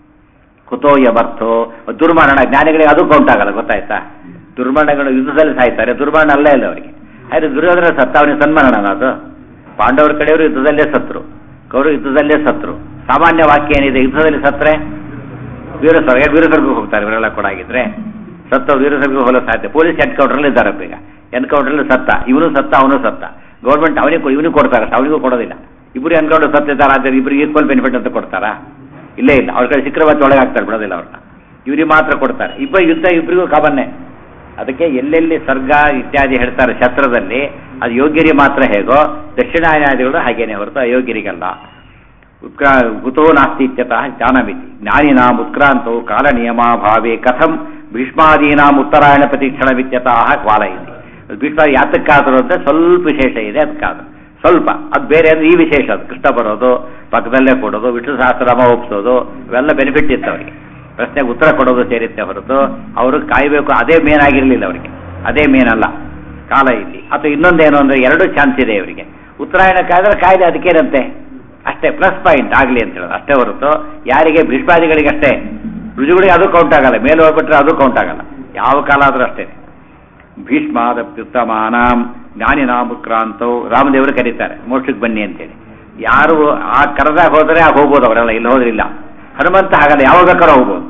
ಕುತೋ ಯಮರ್ಥೋ ದುರ್ಮರಣ ಜ್ಞಾನಿಗಳಿಗೆ ಅದು ಕೌಂಟ್ ಆಗಲ್ಲ ಗೊತ್ತಾಯ್ತಾ ದುರ್ಮರಣಗಳು ಯುದ್ಧದಲ್ಲಿ ಸಾಯ್ತಾರೆ ದುರ್ಮರಣ ಅಲ್ಲೇ ಇಲ್ಲ ಅವರಿಗೆ ಆದ್ರೆ ದುರ್ಯೋಧನ ಸತ್ತ ಅವನಿಗೆ ಸನ್ಮರಣ ಅದು ಪಾಂಡವರ ಕಡೆಯವರು ಯುದ್ಧದಲ್ಲೇ ಸತ್ರು ಕೌರವ ಯುದ್ಧದಲ್ಲೇ ಸತ್ರು ಸಾಮಾನ್ಯ ವಾಕ್ಯ ಏನಿದೆ ಯುದ್ಧದಲ್ಲಿ ಸತ್ರೆ ವೀರಸ್ವರ್ಗ ವೀರಸ್ವರ್ಗಕ್ಕೆ ಹೋಗ್ತಾರೆ ಇವರೆಲ್ಲ ಕೂಡ ಆಗಿದ್ರೆ ಸತ್ತ ವೀರಸ್ವರ್ಗಕ್ಕೆ ಹೋಗಲು ಸಾಧ್ಯ ಪೊಲೀಸ್ ಎನ್ಕೌಂಟ್ರಲ್ಲಿ ಇದ್ದಾರೆ ಈಗ ಎನ್ಕೌಂಟ್ರಲ್ಲಿ ಸತ್ತ ಇವನು ಸತ್ತ ಅವನು ಸತ್ತ ಗೌರ್ಮೆಂಟ್ ಅವನಿಗೆ ಇವನಿಗೆ ಕೊಡ್ತಾರೆ ಅವನಿಗೂ ಕೊಡೋದಿಲ್ಲ ಇಬ್ಬರು ಎನ್ಕೌಂಟರ್ ಸತ್ತಿದ್ದಾರೆ ಆದರೆ ಇಬ್ಬರಿಗೆ ಈಕ್ವಲ್ ಬೆನಿಫಿಟ್ ಅಂತ ಕೊಡ್ತಾರಾ ಇಲ್ಲೇ ಇಲ್ಲ ಅವ್ರ ಕಡೆ ಸಿಕ್ಕರೆ ಮತ್ತೆ ಒಳಗೆ ಹಾಕ್ತಾರೆ ಬಿಡೋದಿಲ್ಲ ಅವ್ರನ್ನ ಇವ್ರಿಗೆ ಮಾತ್ರ ಕೊಡ್ತಾರೆ ಇಬ್ಬ ಯುದ್ಧ ಇಬ್ಬರಿಗೂ ಕಾಮನ್ನೇ ಅದಕ್ಕೆ ಎಲ್ಲೆಲ್ಲಿ ಸರ್ಗ ಇತ್ಯಾದಿ ಹೇಳ್ತಾರೆ ಶಸ್ತ್ರದಲ್ಲಿ ಅದು ಯೋಗ್ಯರಿಗೆ ಮಾತ್ರ ಹೇಗೋ ದಕ್ಷಿಣಾಯನಾದಿಗಳು ಹಾಗೇನೆ ಹೊರತು ಅಯೋಗ್ಯರಿಗಲ್ಲ ಉತ್ಕ್ರಾ ಕುತೋ ನಾಸ್ತಿ ಇತ್ಯತಃ ಜ್ಞಾನಮಿತಿ ಜ್ಞಾನಿನಾಂ ಉತ್ಕ್ರಾಂತೋ ಕಾಲ ನಿಯಮಾಭಾವೇ ಕಥಂ ಭೀಷ್ಮಾದೀನಾಂ ಉತ್ತರಾಯಣ ಪ್ರತಿಕ್ಷಣವಿತ್ಯತಃ ಕ್ವಾಲ ಇದೆ ಭೀಷ್ಮ ಯಾತಕ್ಕಾದರು ಅಂತ ಸ್ವಲ್ಪ ವಿಶೇಷ ಇದೆ ಅದಕ್ಕಾದ್ರು ಸ್ವಲ್ಪ ಅದು ಬೇರೆ ಅಂದ್ರೆ ಈ ವಿಶೇಷ ಅದು ಕೃಷ್ಣ ಬರೋದು ಪಕ್ಕದಲ್ಲೇ ಕೊಡೋದು ವಿಷ್ಣು ಸಹಸ್ರನಾಮ ಒಪ್ಸೋದು ಇವೆಲ್ಲ ಬೆನಿಫಿಟ್ ಇತ್ತು ಅವರಿಗೆ ಪ್ರಶ್ನೆಗೆ ಉತ್ತರ ಕೊಡೋದು ಸೇರಿತ್ತೆ ಹೊರತು ಅವರು ಕಾಯಬೇಕು ಅದೇ ಮೇನ್ ಆಗಿರಲಿಲ್ಲ ಅವರಿಗೆ ಅದೇ ಮೇನ್ ಅಲ್ಲ ಕಾಲ ಇಲ್ಲಿ ಅಥವಾ ಇನ್ನೊಂದೇನು ಅಂದ್ರೆ ಎರಡು ಚಾನ್ಸ್ ಇದೆ ಇವರಿಗೆ ಉತ್ತರಾಯಣ ಕಾಯ್ದ್ರೆ ಕಾಯ್ದೆ ಅದಕ್ಕೇನಂತೆ ಅಷ್ಟೇ ಪ್ಲಸ್ ಪಾಯಿಂಟ್ ಆಗಲಿ ಅಂತ ಹೇಳೋದು ಅಷ್ಟೇ ಹೊರತು ಯಾರಿಗೆ ಭೀಷ್ಮಾದಿಗಳಿಗೆ ಅಷ್ಟೇ ರುಜುಗಳಿಗೆ ಅದು ಕೌಂಟ್ ಆಗಲ್ಲ ಮೇಲೆ ಹೋಗ್ಬಿಟ್ರೆ ಅದು ಕೌಂಟ್ ಆಗಲ್ಲ ಯಾವ ಕಾಲ ಆದ್ರೂ ಅಷ್ಟೇ ಭೀಷ್ಮಾದಪ್ಯುತ್ತಮಾನಾಂ ಜ್ಞಾನಿನಾಂ ಉತ್ಕ್ರಾಂತವು ರಾಮದೇವರು ಕರೀತಾರೆ ಮೋಕ್ಷಕ್ಕೆ ಬನ್ನಿ ಅಂತೇಳಿ ಯಾರು ಆ ಕರೆದಾಗ ಹೋದರೆ ಆಗ ಹೋಗ್ಬೋದು ಅವರೆಲ್ಲ ಇಲ್ಲಿ ಹೋದ್ರಿಲ್ಲ ಹನುಮಂತ ಹಾಗಲ್ಲ ಯಾವಾಗ ಬೇಕಾದ್ರೂ ಹೋಗ್ಬೋದು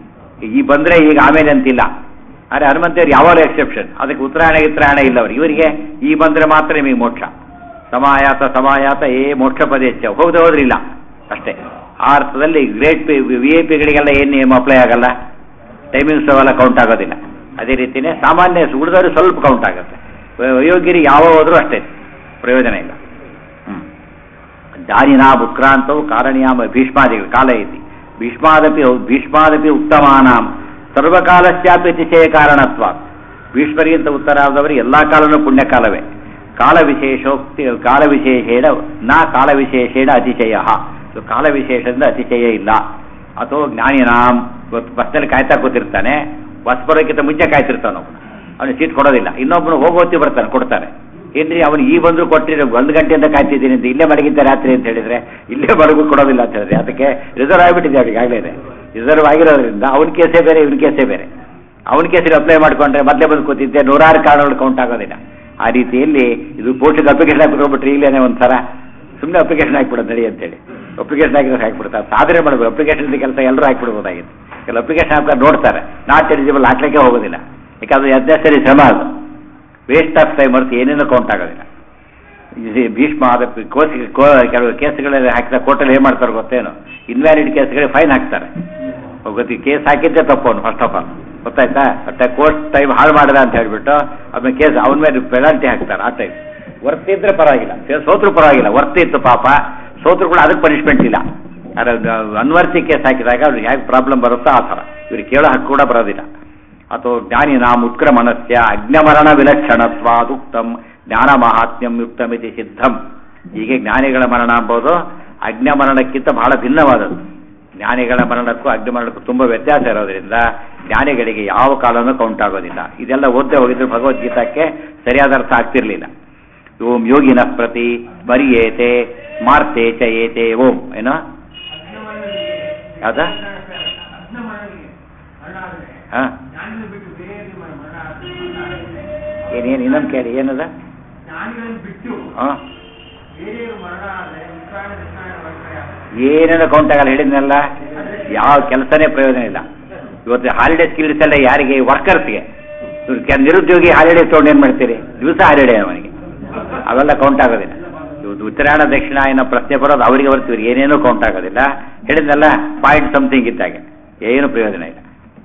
ಈ ಬಂದ್ರೆ ಈಗ ಆಮೇಲೆ ಅಂತಿಲ್ಲ ಆದರೆ ಹನುಮಂತೇವ್ರು ಯಾವಾಗಲೂ ಎಕ್ಸೆಪ್ಷನ್ ಅದಕ್ಕೆ ಉತ್ತರಾಯಣ ಗಿತ್ರಾಯಣ ಇಲ್ಲ ಅವ್ರಿಗೆ ಇವರಿಗೆ ಈ ಬಂದ್ರೆ ಮಾತ್ರ ನಿಮಗೆ ಮೋಕ್ಷ ಸಮಾಯಾತ ಸಮಾಯಾತ ಏ ಮೋಕ್ಷ ಪದೇಚ್ಛ ಹೋಗದೆ ಹೋದ್ರಿಲ್ಲ ಅಷ್ಟೇ ಆ ಅರ್ಥದಲ್ಲಿ ಗ್ರೇಟ್ ಪಿ ವಿ ಐ ಪಿಗಳಿಗೆಲ್ಲ ಏನು ನಿಯಮ ಅಪ್ಲೈ ಆಗಲ್ಲ ಟೈಮಿಂಗ್ಸ್ ಅವೆಲ್ಲ ಕೌಂಟ್ ಆಗೋದಿಲ್ಲ ಅದೇ ರೀತಿನೇ ಸಾಮಾನ್ಯ ಉಳಿದವರು ಸ್ವಲ್ಪ ಕೌಂಟ್ ಆಗುತ್ತೆ ಅಯೋಗ್ಯರಿಗೆ ಯಾವ ಹೋದ್ರೂ ಅಷ್ಟೇ ಪ್ರಯೋಜನ ಇಲ್ಲ ಹ್ಮ್ ದಾನಿನಾ ಉತ್ಕ್ರಾಂತವು ಕಾರಣಿಯಾಮ ಭೀಷ್ಮಾದಿಗಳು ಕಾಲ ಐತಿ ಭೀಷ್ಮಾದಪಿ ಭೀಷ್ಮಾದಪಿ ಉತ್ತಮಾನಾಂ ಸರ್ವಕಾಲಸ್ಯಾಪಿ ಅತಿಶಯ ಕಾರಣತ್ವ ಭೀಷ್ಮರಿಗಿಂತ ಉತ್ತರಾದವರಿಗೆ ಎಲ್ಲಾ ಕಾಲನೂ ಪುಣ್ಯಕಾಲವೇ ಕಾಲ ವಿಶೇಷೋಕ್ತಿ ಕಾಲ ವಿಶೇಷೇಣ ನಾ ಕಾಲ ವಿಶೇಷೇಣ ಅತಿಶಯ ಕಾಲ ವಿಶೇಷದಿಂದ ಅತಿಶಯ ಇಲ್ಲ ಅಥವಾ ಜ್ಞಾನಿನಾಂ ಇವತ್ತು ಬಸ್ನಲ್ಲಿ ಕಾಯ್ತಾ ಕೂತಿರ್ತಾನೆ ಬಸ್ ಬರೋಕ್ಕಿಂತ ಮುಂಚೆ ಕಾಯ್ತಿರ್ತಾನೆ ಅವನು ಅವನಿಗೆ ಸೀಟ್ ಕೊಡೋದಿಲ್ಲ ಇನ್ನೊಬ್ಬನು ಹೋಗೋತಿ ಬರ್ತಾನೆ ಕೊಡ್ತಾರೆ ಏನ್ರಿ ಅವನು ಈ ಬಂದ್ರು ಕೊಟ್ಟಿರೋ ಒಂದು ಗಂಟೆಯಿಂದ ಕಾಯ್ತಿದ್ದೀನಿ ಅಂತ ಇಲ್ಲೇ ಮಡಗಿದ್ದ ರಾತ್ರಿ ಅಂತ ಹೇಳಿದ್ರೆ ಇಲ್ಲೇ ಮಡಗು ಕೊಡೋದಿಲ್ಲ ಅಂತ ಹೇಳಿದ್ರೆ ಅದಕ್ಕೆ ರಿಸರ್ವ್ ಆಗಿಬಿಟ್ಟಿದೆ ಅವ್ರಿಗೆ ಆಗಲೇ ರಿಸರ್ವ್ ಆಗಿರೋದ್ರಿಂದ ಅವನ ಕೇಸೇ ಬೇರೆ ಇವನ ಕೇಸೇ ಬೇರೆ ಅವನ ಕೇಸಿಗೆ ಅಪ್ಲೈ ಮಾಡ್ಕೊಂಡ್ರೆ ಮೊದಲೇ ಬಂದು ಕೂತಿದ್ದೆ ನೂರಾರು ಕಾರಣಗಳು ಕೌಂಟ್ ಆಗೋದಿಲ್ಲ ಆ ರೀತಿಯಲ್ಲಿ ಇದು ಪೋಸ್ಟಿಗೆ ಅಪ್ಲಿಕೇಶನ್ ಹಾಕ್ಬಿಟ್ರೆ ಇಲ್ಲೇನೆ ಒಂಥರ ಸುಮ್ಮನೆ ಅಪ್ಲಿಕೇಶನ್ ಹಾಕ್ಬಿಡೋದು ನಡಿ ಅಂತೇಳಿ ಅಪ್ಲಿಕೇಶನ್ ಹಾಕಿದ್ರೆ ಹಾಕ್ಬಿಡ್ತಾರೆ ಸಾಧನೆ ಮಾಡಬೇಕು ಅಪ್ಲಿಕೇಶನ್ ಕೆಲಸ ಎಲ್ಲರೂ ಹಾಕ್ಬಿಡ್ಬೋದಾಗಿತ್ತು ಕೆಲ ಅಪ್ಲಿಕೇಶನ್ ಹಾಕ್ತಾರೆ ನೋಡ್ತಾರೆ ನಾಟ್ ಎಲಿಜಿಬಲ್ ಹಾಕ್ಲಿಕ್ಕೆ ಹೋಗೋದಿಲ್ಲ ಯಾಕೆ ಅದು ಸರಿ ಶ್ರಮ ಅದು ವೇಸ್ಟ್ ಆಫ್ ಟೈಮ್ ಹೊರತು ಏನೇನೋ ಕೌಂಟ್ ಆಗೋದಿಲ್ಲ ಇದು ಭೀಷ್ಮ ಆದ ಕೋಸಿಗೆ ಕೆಲವು ಕೇಸ್ಗಳಲ್ಲಿ ಹಾಕಿದ ಕೋರ್ಟಲ್ಲಿ ಏನು ಮಾಡ್ತಾರೆ ಗೊತ್ತೇನು ಇನ್ವ್ಯಾಲಿಡ್ ಕೇಸ್ಗಳಿಗೆ ಫೈನ್ ಹಾಕ್ತಾರೆ ಗೊತ್ತಿ ಕೇಸ್ ಹಾಕಿದ್ದೆ ತಪ್ಪು ಅವನು ಫಸ್ಟ್ ಆಫ್ ಆಲ್ ಗೊತ್ತಾಯ್ತಾ ಮತ್ತೆ ಕೋರ್ಟ್ ಟೈಮ್ ಹಾಳು ಮಾಡಿದ ಅಂತ ಹೇಳ್ಬಿಟ್ಟು ಆಮೇಲೆ ಕೇಸ್ ಅವನ ಮೇಲೆ ಪೆನಾಲ್ಟಿ ಹಾಕ್ತಾರೆ ಆ ಟೈಮ್ ವರ್ತಿದ್ರೆ ಪರವಾಗಿಲ್ಲ ಸೋತ್ರು ಪರವಾಗಿಲ್ಲ ವರ್ತಿತ್ತು ಪಾಪ ಸೋತ್ರು ಕೂಡ ಅದಕ್ಕೆ ಪನಿಷ್ಮೆಂಟ್ ಇಲ್ಲ ಅನ್ವರ್ತಿ ಕೇಸ್ ಹಾಕಿದಾಗ ಅವ್ರಿಗೆ ಹೇಗೆ ಪ್ರಾಬ್ಲಮ್ ಬರುತ್ತೋ ಆ ಥರ ಇವ್ರಿಗೆ ಕೇಳೋ ಹಕ್ಕು ಕೂಡ ಬರೋದಿಲ್ಲ ಅಥವಾ ಜ್ಞಾನಿನಾಂ ಉತ್ಕ್ರಮಣಸ್ಯ ಅಜ್ಞಮರಣ ವಿಲಕ್ಷಣತ್ವಾದುಕ್ತಂ ಜ್ಞಾನ ಮಹಾತ್ಮ್ಯಂ ಯುಕ್ತಮಿತಿ ಸಿದ್ಧಂ ಹೀಗೆ ಜ್ಞಾನಿಗಳ ಮರಣ ಎಂಬುದು ಅಜ್ಞಮರಣಕ್ಕಿಂತ ಬಹಳ ಭಿನ್ನವಾದದ್ದು ಜ್ಞಾನಿಗಳ ಮರಣಕ್ಕೂ ಅಗ್ನಿಮರಣಕ್ಕೂ ತುಂಬ ವ್ಯತ್ಯಾಸ ಇರೋದ್ರಿಂದ ಜ್ಞಾನಿಗಳಿಗೆ ಯಾವ ಕಾಲನೂ ಕೌಂಟ್ ಆಗೋದಿಲ್ಲ ಇದೆಲ್ಲ ಓದ್ದೆ ಹೋಗಿದ್ರೆ ಭಗವದ್ಗೀತಾಕ್ಕೆ ಸರಿಯಾದ ಅರ್ಥ ಆಗ್ತಿರ್ಲಿಲ್ಲ ಓಂ ಯೋಗಿನ ಪ್ರತಿ ಮರಿಯೇತೆ ಮಾರ್ತೆ ಚ ಏತೆ ಓಂ ಏನೋ ಯಾವ್ದ ಹಾ ಏನೇನು ಇನ್ನೊಂದು ಕೇಳಿ ಏನದ ಜ್ಞಾನಿಗಳನ್ನು ಬಿಟ್ಟು ಹಾಂ ಬೇರೆಯವರು ಮರಣ ಆದರೆ ಉತ್ತರಾಯಣ ದಕ್ಷಿಣಾಯಣ ವರ್ಷ ಏನೇನೋ ಕೌಂಟ್ ಆಗಲ್ಲ ಹೇಳಿದ್ನಲ್ಲ ಯಾವ ಕೆಲಸನೇ ಪ್ರಯೋಜನ ಇಲ್ಲ ಇವತ್ತು ಹಾಲಿಡೇ ಸ್ಕಿಲ್ಸ್ ಎಲ್ಲ ಯಾರಿಗೆ ವರ್ಕರ್ಸ್ಗೆ ನಿರುದ್ಯೋಗಿ ಹಾಲಿಡೇ ತೊಗೊಂಡು ಏನು ಮಾಡ್ತೀರಿ ದಿವಸ ಹಾಲಿಡೇ ಅವನಿಗೆ ಅವೆಲ್ಲ ಕೌಂಟ್ ಆಗೋದಿಲ್ಲ ಇವತ್ತು ಉತ್ತರಾಯಣ ದಕ್ಷಿಣಾಯನ ಪ್ರಶ್ನೆ ಬರೋದು ಅವರಿಗೆ ಬರ್ತೀವಿ ಏನೇನೂ ಕೌಂಟ್ ಆಗೋದಿಲ್ಲ ಹೇಳಿದ್ನಲ್ಲ ಪಾಯಿಂಟ್ ಸಮಥಿಂಗ್ ಇದ್ದಾಗೆ ಏನು ಪ್ರಯೋಜನ ಇಲ್ಲ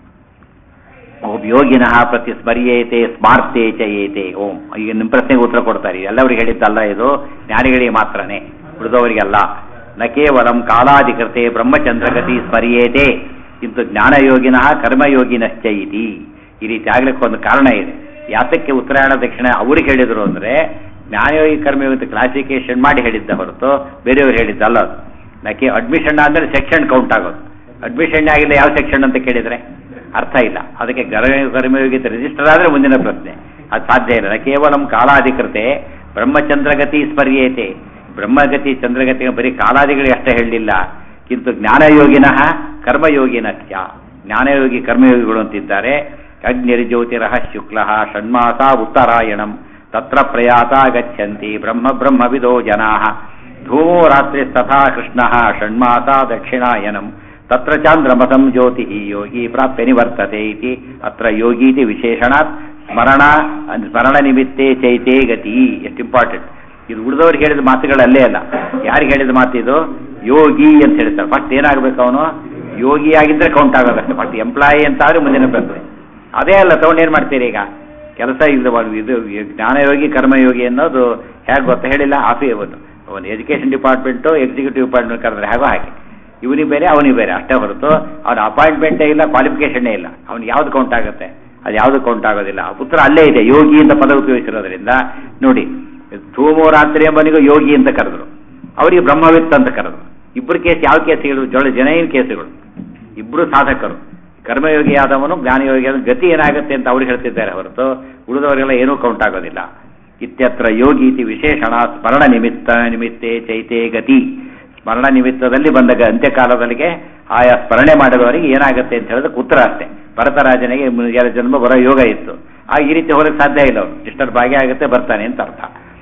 ಓಂ ಯೋಗಿನಃ ಪ್ರತಿ ಸ್ಮರ್ಯೇತೆ ಸ್ಮಾರ್ತೆ ಚಯೇತೆ ಓಂ ಈಗ ನಿಮ್ಮ ಪ್ರಶ್ನೆಗೆ ಉತ್ತರ ಕೊಡ್ತಾರೆ ಎಲ್ಲರಿಗೆ ಹೇಳಿದ್ದಲ್ಲ ಇದು ಜ್ಞಾನಿಗಳಿಗೆ ಮಾತ್ರನೇ ಉಳಿದವರಿಗೆಲ್ಲ ನ ಕೇವಲಂ ಕಾಲಾಧಿಕೃತೆ ಬ್ರಹ್ಮಚಂದ್ರಗತಿ ಸ್ಮರ್ಯೇತೆ ಇಂತು ಜ್ಞಾನಯೋಗಿನಃ ಕರ್ಮಯೋಗಿನಶ್ಚ ಇತಿ ಈ ರೀತಿ ಆಗ್ಲಿಕ್ಕೆ ಒಂದು ಕಾರಣ ಇದೆ ಯಾತಕ್ಕೆ ಉತ್ತರಾಯಣ ದಕ್ಷಿಣ ಅವ್ರಿಗೆ ಹೇಳಿದ್ರು ಅಂದ್ರೆ ಜ್ಞಾನಯೋಗಿ ಕರ್ಮಯೋಗಿ ಕ್ಲಾಸಿಫಿಕೇಶನ್ ಮಾಡಿ ಹೇಳಿದ್ದ ಹೊರತು ಬೇರೆಯವರು ಹೇಳಿದ್ದಲ್ಲ ಅದು ನಕ್ಕೆ ಅಡ್ಮಿಷನ್ ಆದ್ಮೇಲೆ ಸೆಕ್ಷನ್ ಕೌಂಟ್ ಆಗೋದು ಅಡ್ಮಿಷನ್ ಆಗಿಲ್ಲ ಯಾವ ಸೆಕ್ಷನ್ ಅಂತ ಕೇಳಿದ್ರೆ ಅರ್ಥ ಇಲ್ಲ ಅದಕ್ಕೆ ಗರ್ಮ ಕರ್ಮಯೋಗಿತ ರಿಜಿಸ್ಟರ್ ಆದ್ರೆ ಮುಂದಿನ ಪ್ರಶ್ನೆ ಅದು ಸಾಧ್ಯ ಇಲ್ಲ ನ ಕೇವಲಂ ಕಾಲಾಧಿಕೃತೆ ಬ್ರಹ್ಮಚಂದ್ರಗತಿ ಸ್ಪರ್ಯೇತೆ ಬ್ರಹ್ಮಗತಿ ಚಂದ್ರಗತಿ ಬರೀ ಕಾಲಾದಿಗಳಿಗೆ ಅಷ್ಟೇ ಹೇಳಲಿಲ್ಲ ಕಿಂತು ಜ್ಞಾನಯೋಗಿನಃ ಕರ್ಮಯೋಗಿನಶ್ಚ ಜ್ಞಾನಯೋಗಿ ಕರ್ಮಯೋಗಿಗಳು ಅಂತಿದ್ದಾರೆ ಅಗ್ನಿರ್ಜ್ಯೋತಿರಃ ಶುಕ್ಲ ಷಣ್ಮಾಸ ಉತ್ತರಾಯಣಂ ತತ್ರ ಪ್ರಯಾತ ಗಚ್ಚಂತಿ ಬ್ರಹ್ಮ ಬ್ರಹ್ಮವಿದೋ ಜನಾ ಧೂಮೋ ರಾತ್ರಿಸ್ತಥಾ ಕೃಷ್ಣ ಷಣ್ಮಾಸ ದಕ್ಷಿಣಾಯನಂ ತತ್ರ ಚಾಂದ್ರಮಸಂ ಜ್ಯೋತಿ ಯೋಗಿ ಪ್ರಾಪ್ಯ ನಿವರ್ತತೆ ಇತಿ ಅತ್ರ ಯೋಗೀತಿ ವಿಶೇಷಣಾತ್ ಸ್ಮರಣ ಸ್ಮರಣ ನಿಮಿತ್ತೇ ಚೈತೇ ಗತಿ ಎಷ್ಟು ಇಂಪಾರ್ಟೆಂಟ್ ಇದು ಉಳಿದವ್ರಿಗೆ ಹೇಳಿದ ಮಾತುಗಳಲ್ಲೇ ಅಲ್ಲ ಯಾರಿಗೆ ಹೇಳಿದ ಮಾತು ಇದು ಯೋಗಿ ಅಂತ ಹೇಳ್ತಾರೆ ಫಸ್ಟ್ ಏನಾಗಬೇಕು ಅವನು ಯೋಗಿ ಆಗಿದ್ರೆ ಕೌಂಟ್ ಆಗೋದಷ್ಟೇ ಫಸ್ಟ್ ಎಂಪ್ಲಾಯಿ ಅಂತ ಆದ್ರೆ ಮುಂದಿನ ಪ್ರಶ್ನೆ ಅದೇ ಅಲ್ಲ ತಗೊಂಡು ಏನು ಮಾಡ್ತೀರಿ ಈಗ ಕೆಲಸ ಇದು ಇದು ಜ್ಞಾನಯೋಗಿ ಕರ್ಮಯೋಗಿ ಅನ್ನೋದು ಹೇಗೆ ಗೊತ್ತಾ ಹೇಳಿಲ್ಲ ಆಫಿ ಒಂದು ಒಂದು ಎಜುಕೇಷನ್ ಡಿಪಾರ್ಟ್ಮೆಂಟು ಎಕ್ಸಿಕ್ಯೂಟಿವ್ ಡಿಪಾರ್ಟ್ಮೆಂಟ್ ಕರೆದ್ರೆ ಹೇಗೋ ಹಾಗೆ ಇವನಿಗೆ ಬೇರೆ ಅವನಿಗೆ ಬೇರೆ ಅಷ್ಟೇ ಹೊರತು ಅವನ ಅಪಾಯಿಂಟ್ಮೆಂಟೇ ಇಲ್ಲ ಕ್ವಾಲಿಫಿಕೇಷನ್ನೇ ಇಲ್ಲ ಅವ್ನಿಗೆ ಯಾವ್ದು ಕೌಂಟ್ ಆಗುತ್ತೆ ಅದು ಯಾವುದು ಕೌಂಟ್ ಆಗೋದಿಲ್ಲ ಆ ಪುತ್ರ ಅಲ್ಲೇ ಇದೆ ಯೋಗಿ ಅಂತ ಪದ ಉಪಯೋಗಿಸಿರೋದ್ರಿಂದ ನೋಡಿ ಧೂಮೋ ರಾತ್ರಿ ಎಂಬನಿಗೂ ಯೋಗಿ ಅಂತ ಕರೆದ್ರು ಅವರಿಗೆ ಬ್ರಹ್ಮವಿತ್ ಅಂತ ಕರೆದ್ರು ಇಬ್ಬರು ಕೇಸ್ ಯಾವ ಕೇಸುಗಳು ಜೊಳ ಜನೈನ್ ಕೇಸುಗಳು ಇಬ್ಬರು ಸಾಧಕರು ಕರ್ಮಯೋಗಿ ಆದವನು ಜ್ಞಾನಯೋಗಿ ಆದ ಗತಿ ಏನಾಗುತ್ತೆ ಅಂತ ಅವ್ರಿಗೆ ಹೇಳ್ತಿದ್ದಾರೆ ಹೊರತು ಉಳಿದವರೆಲ್ಲ ಏನೂ ಕೌಂಟ್ ಆಗೋದಿಲ್ಲ ಇತ್ಯತ್ರ ಯೋಗಿ ಇತಿ ವಿಶೇಷಣ ಸ್ಮರಣ ನಿಮಿತ್ತ ನಿಮಿತ್ತೇ ಚೈತೆ ಗತಿ ಸ್ಮರಣ ನಿಮಿತ್ತದಲ್ಲಿ ಬಂದ ಗ- ಅಂತ್ಯಕಾಲದಲ್ಲಿಗೆ ಆಯಾ ಸ್ಮರಣೆ ಮಾಡಿದವರಿಗೆ ಏನಾಗುತ್ತೆ ಅಂತ ಹೇಳಿದ್ರೆ ಉತ್ತರ ಅಷ್ಟೇ ಭರತರಾಜನಿಗೆ ಎರಡು ಜನ್ಮ ಬರೋ ಯೋಗ ಇತ್ತು ಆಗ ಈ ರೀತಿ ಹೋಗಕ್ಕೆ ಸಾಧ್ಯ ಇಲ್ಲ ಅವರು ಇಷ್ಟರ ಭಾಗ್ಯ ಆಗುತ್ತೆ ಬರ್ತಾನೆ ಅಂತ ಅರ್ಥ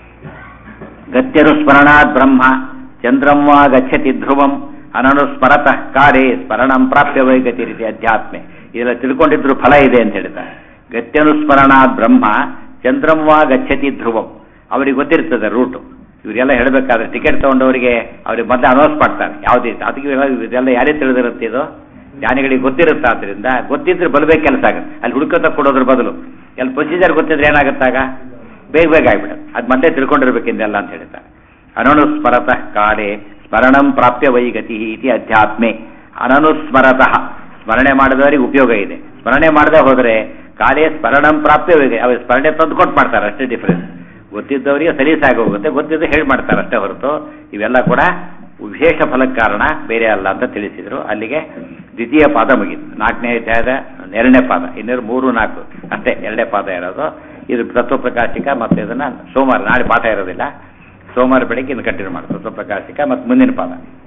ಗತ್ಯನು ಸ್ಮರಣಾತ್ ಬ್ರಹ್ಮ ಚಂದ್ರಂ ವಾ ಗಚ್ಚತಿ ಧ್ರುವಂ ಅನನುಸ್ಮರತಃ ಕಾಲೇ ಸ್ಮರಣಂ ಪ್ರಾಪ್ಯ ವೈಗತಿ ರೀತಿ ಅಧ್ಯಾತ್ಮೆ ಇದೆಲ್ಲ ತಿಳ್ಕೊಂಡಿದ್ರು ಫಲ ಇದೆ ಅಂತ ಹೇಳ್ತಾರೆ ಗತ್ಯನುಸ್ಮರಣಾತ್ ಬ್ರಹ್ಮ ಚಂದ್ರಂ ವಾ ಗಚ್ಚತಿ ಧ್ರುವಂ ಅವರಿಗೆ ಗೊತ್ತಿರ್ತದೆ ರೂಟು ಇವರೆಲ್ಲ ಹೇಳಬೇಕಾದ್ರೆ ಟಿಕೆಟ್ ತಗೊಂಡವರಿಗೆ ಅವ್ರಿಗೆ ಮೊದಲೇ ಅನೌನ್ಸ್ ಮಾಡ್ತಾರೆ ಯಾವುದೇ ಅದಕ್ಕೆ ಇವೆಲ್ಲ ಇದೆಲ್ಲ ಯಾರೇ ತಿಳಿದಿರುತ್ತೆ ಇದು ಜ್ಞಾನಿಗಳಿಗೆ ಗೊತ್ತಿರುತ್ತೆ ಆದ್ರಿಂದ ಗೊತ್ತಿದ್ರೆ ಬಲಬೇಕು ಕೆಲಸ ಆಗುತ್ತೆ ಅಲ್ಲಿ ಹುಡುಕತ ಕೊಡೋದ್ರ ಬದಲು ಅಲ್ಲಿ ಪ್ರೊಸೀಜರ್ ಗೊತ್ತಿದ್ರೆ ಏನಾಗುತ್ತಾಗ ಬೇಗ ಬೇಗ ಆಗ್ಬಿಡುತ್ತೆ ಅದು ಮತ್ತೆ ತಿಳ್ಕೊಂಡಿರ್ಬೇಕಿಂದೆಲ್ಲ ಅಂತ ಹೇಳ್ತಾರೆ ಅನನುಸ್ಮರತಃ ಕಾಲೇ ಸ್ಮರಣಂ ಪ್ರಾಪ್ಯ ವೈಗತಿ ಇತಿ ಅಧ್ಯಾತ್ಮೆ ಅನನುಸ್ಮರತಃ ಸ್ಮರಣೆ ಮಾಡಿದವರಿಗೆ ಉಪಯೋಗ ಇದೆ ಸ್ಮರಣೆ ಮಾಡದೆ ಹೋದರೆ ಕಾಲೇ ಸ್ಮರಣಂ ಪ್ರಾಪ್ಯ ವೈಗತಿ ಅವ್ರು ಸ್ಮರಣೆ ತಂದು ಕೊಟ್ಟು ಮಾಡ್ತಾರೆ ಅಷ್ಟೇ ಡಿಫರೆನ್ಸ್ ಗೊತ್ತಿದ್ದವರಿಗೆ ಸಲೀಸಾಗಿ ಹೋಗುತ್ತೆ ಗೊತ್ತಿದ್ದು ಹೇಳಿ ಮಾಡ್ತಾರೆ ಅಷ್ಟೇ ಹೊರತು ಇವೆಲ್ಲ ಕೂಡ ವಿಶೇಷ ಫಲಕ್ಕೆ ಕಾರಣ ಬೇರೆ ಅಲ್ಲ ಅಂತ ತಿಳಿಸಿದ್ರು ಅಲ್ಲಿಗೆ ದ್ವಿತೀಯ ಪಾದ ಮುಗೀತು ನಾಲ್ಕನೇ ಅಧ್ಯಾಯದ ಎರಡನೇ ಪಾದ ಇನ್ನೂರು ಮೂರು ನಾಲ್ಕು ಅಷ್ಟೇ ಎರಡನೇ ಪಾದ ಇರೋದು ಇದು ತತ್ವಪ್ರಕಾಶಿಕ ಮತ್ತು ಇದನ್ನ ಸೋಮವಾರ ನಾಳೆ ಪಾಠ ಇರೋದಿಲ್ಲ ಸೋಮವಾರ ಬೆಳಿಗ್ಗೆ ಇನ್ನು ಕಂಟಿನ್ಯೂ ಮಾಡಿ ತತ್ವಪ್ರಕಾಶಿಕ ಮತ್ತು ಮುಂದಿನ ಪಾದ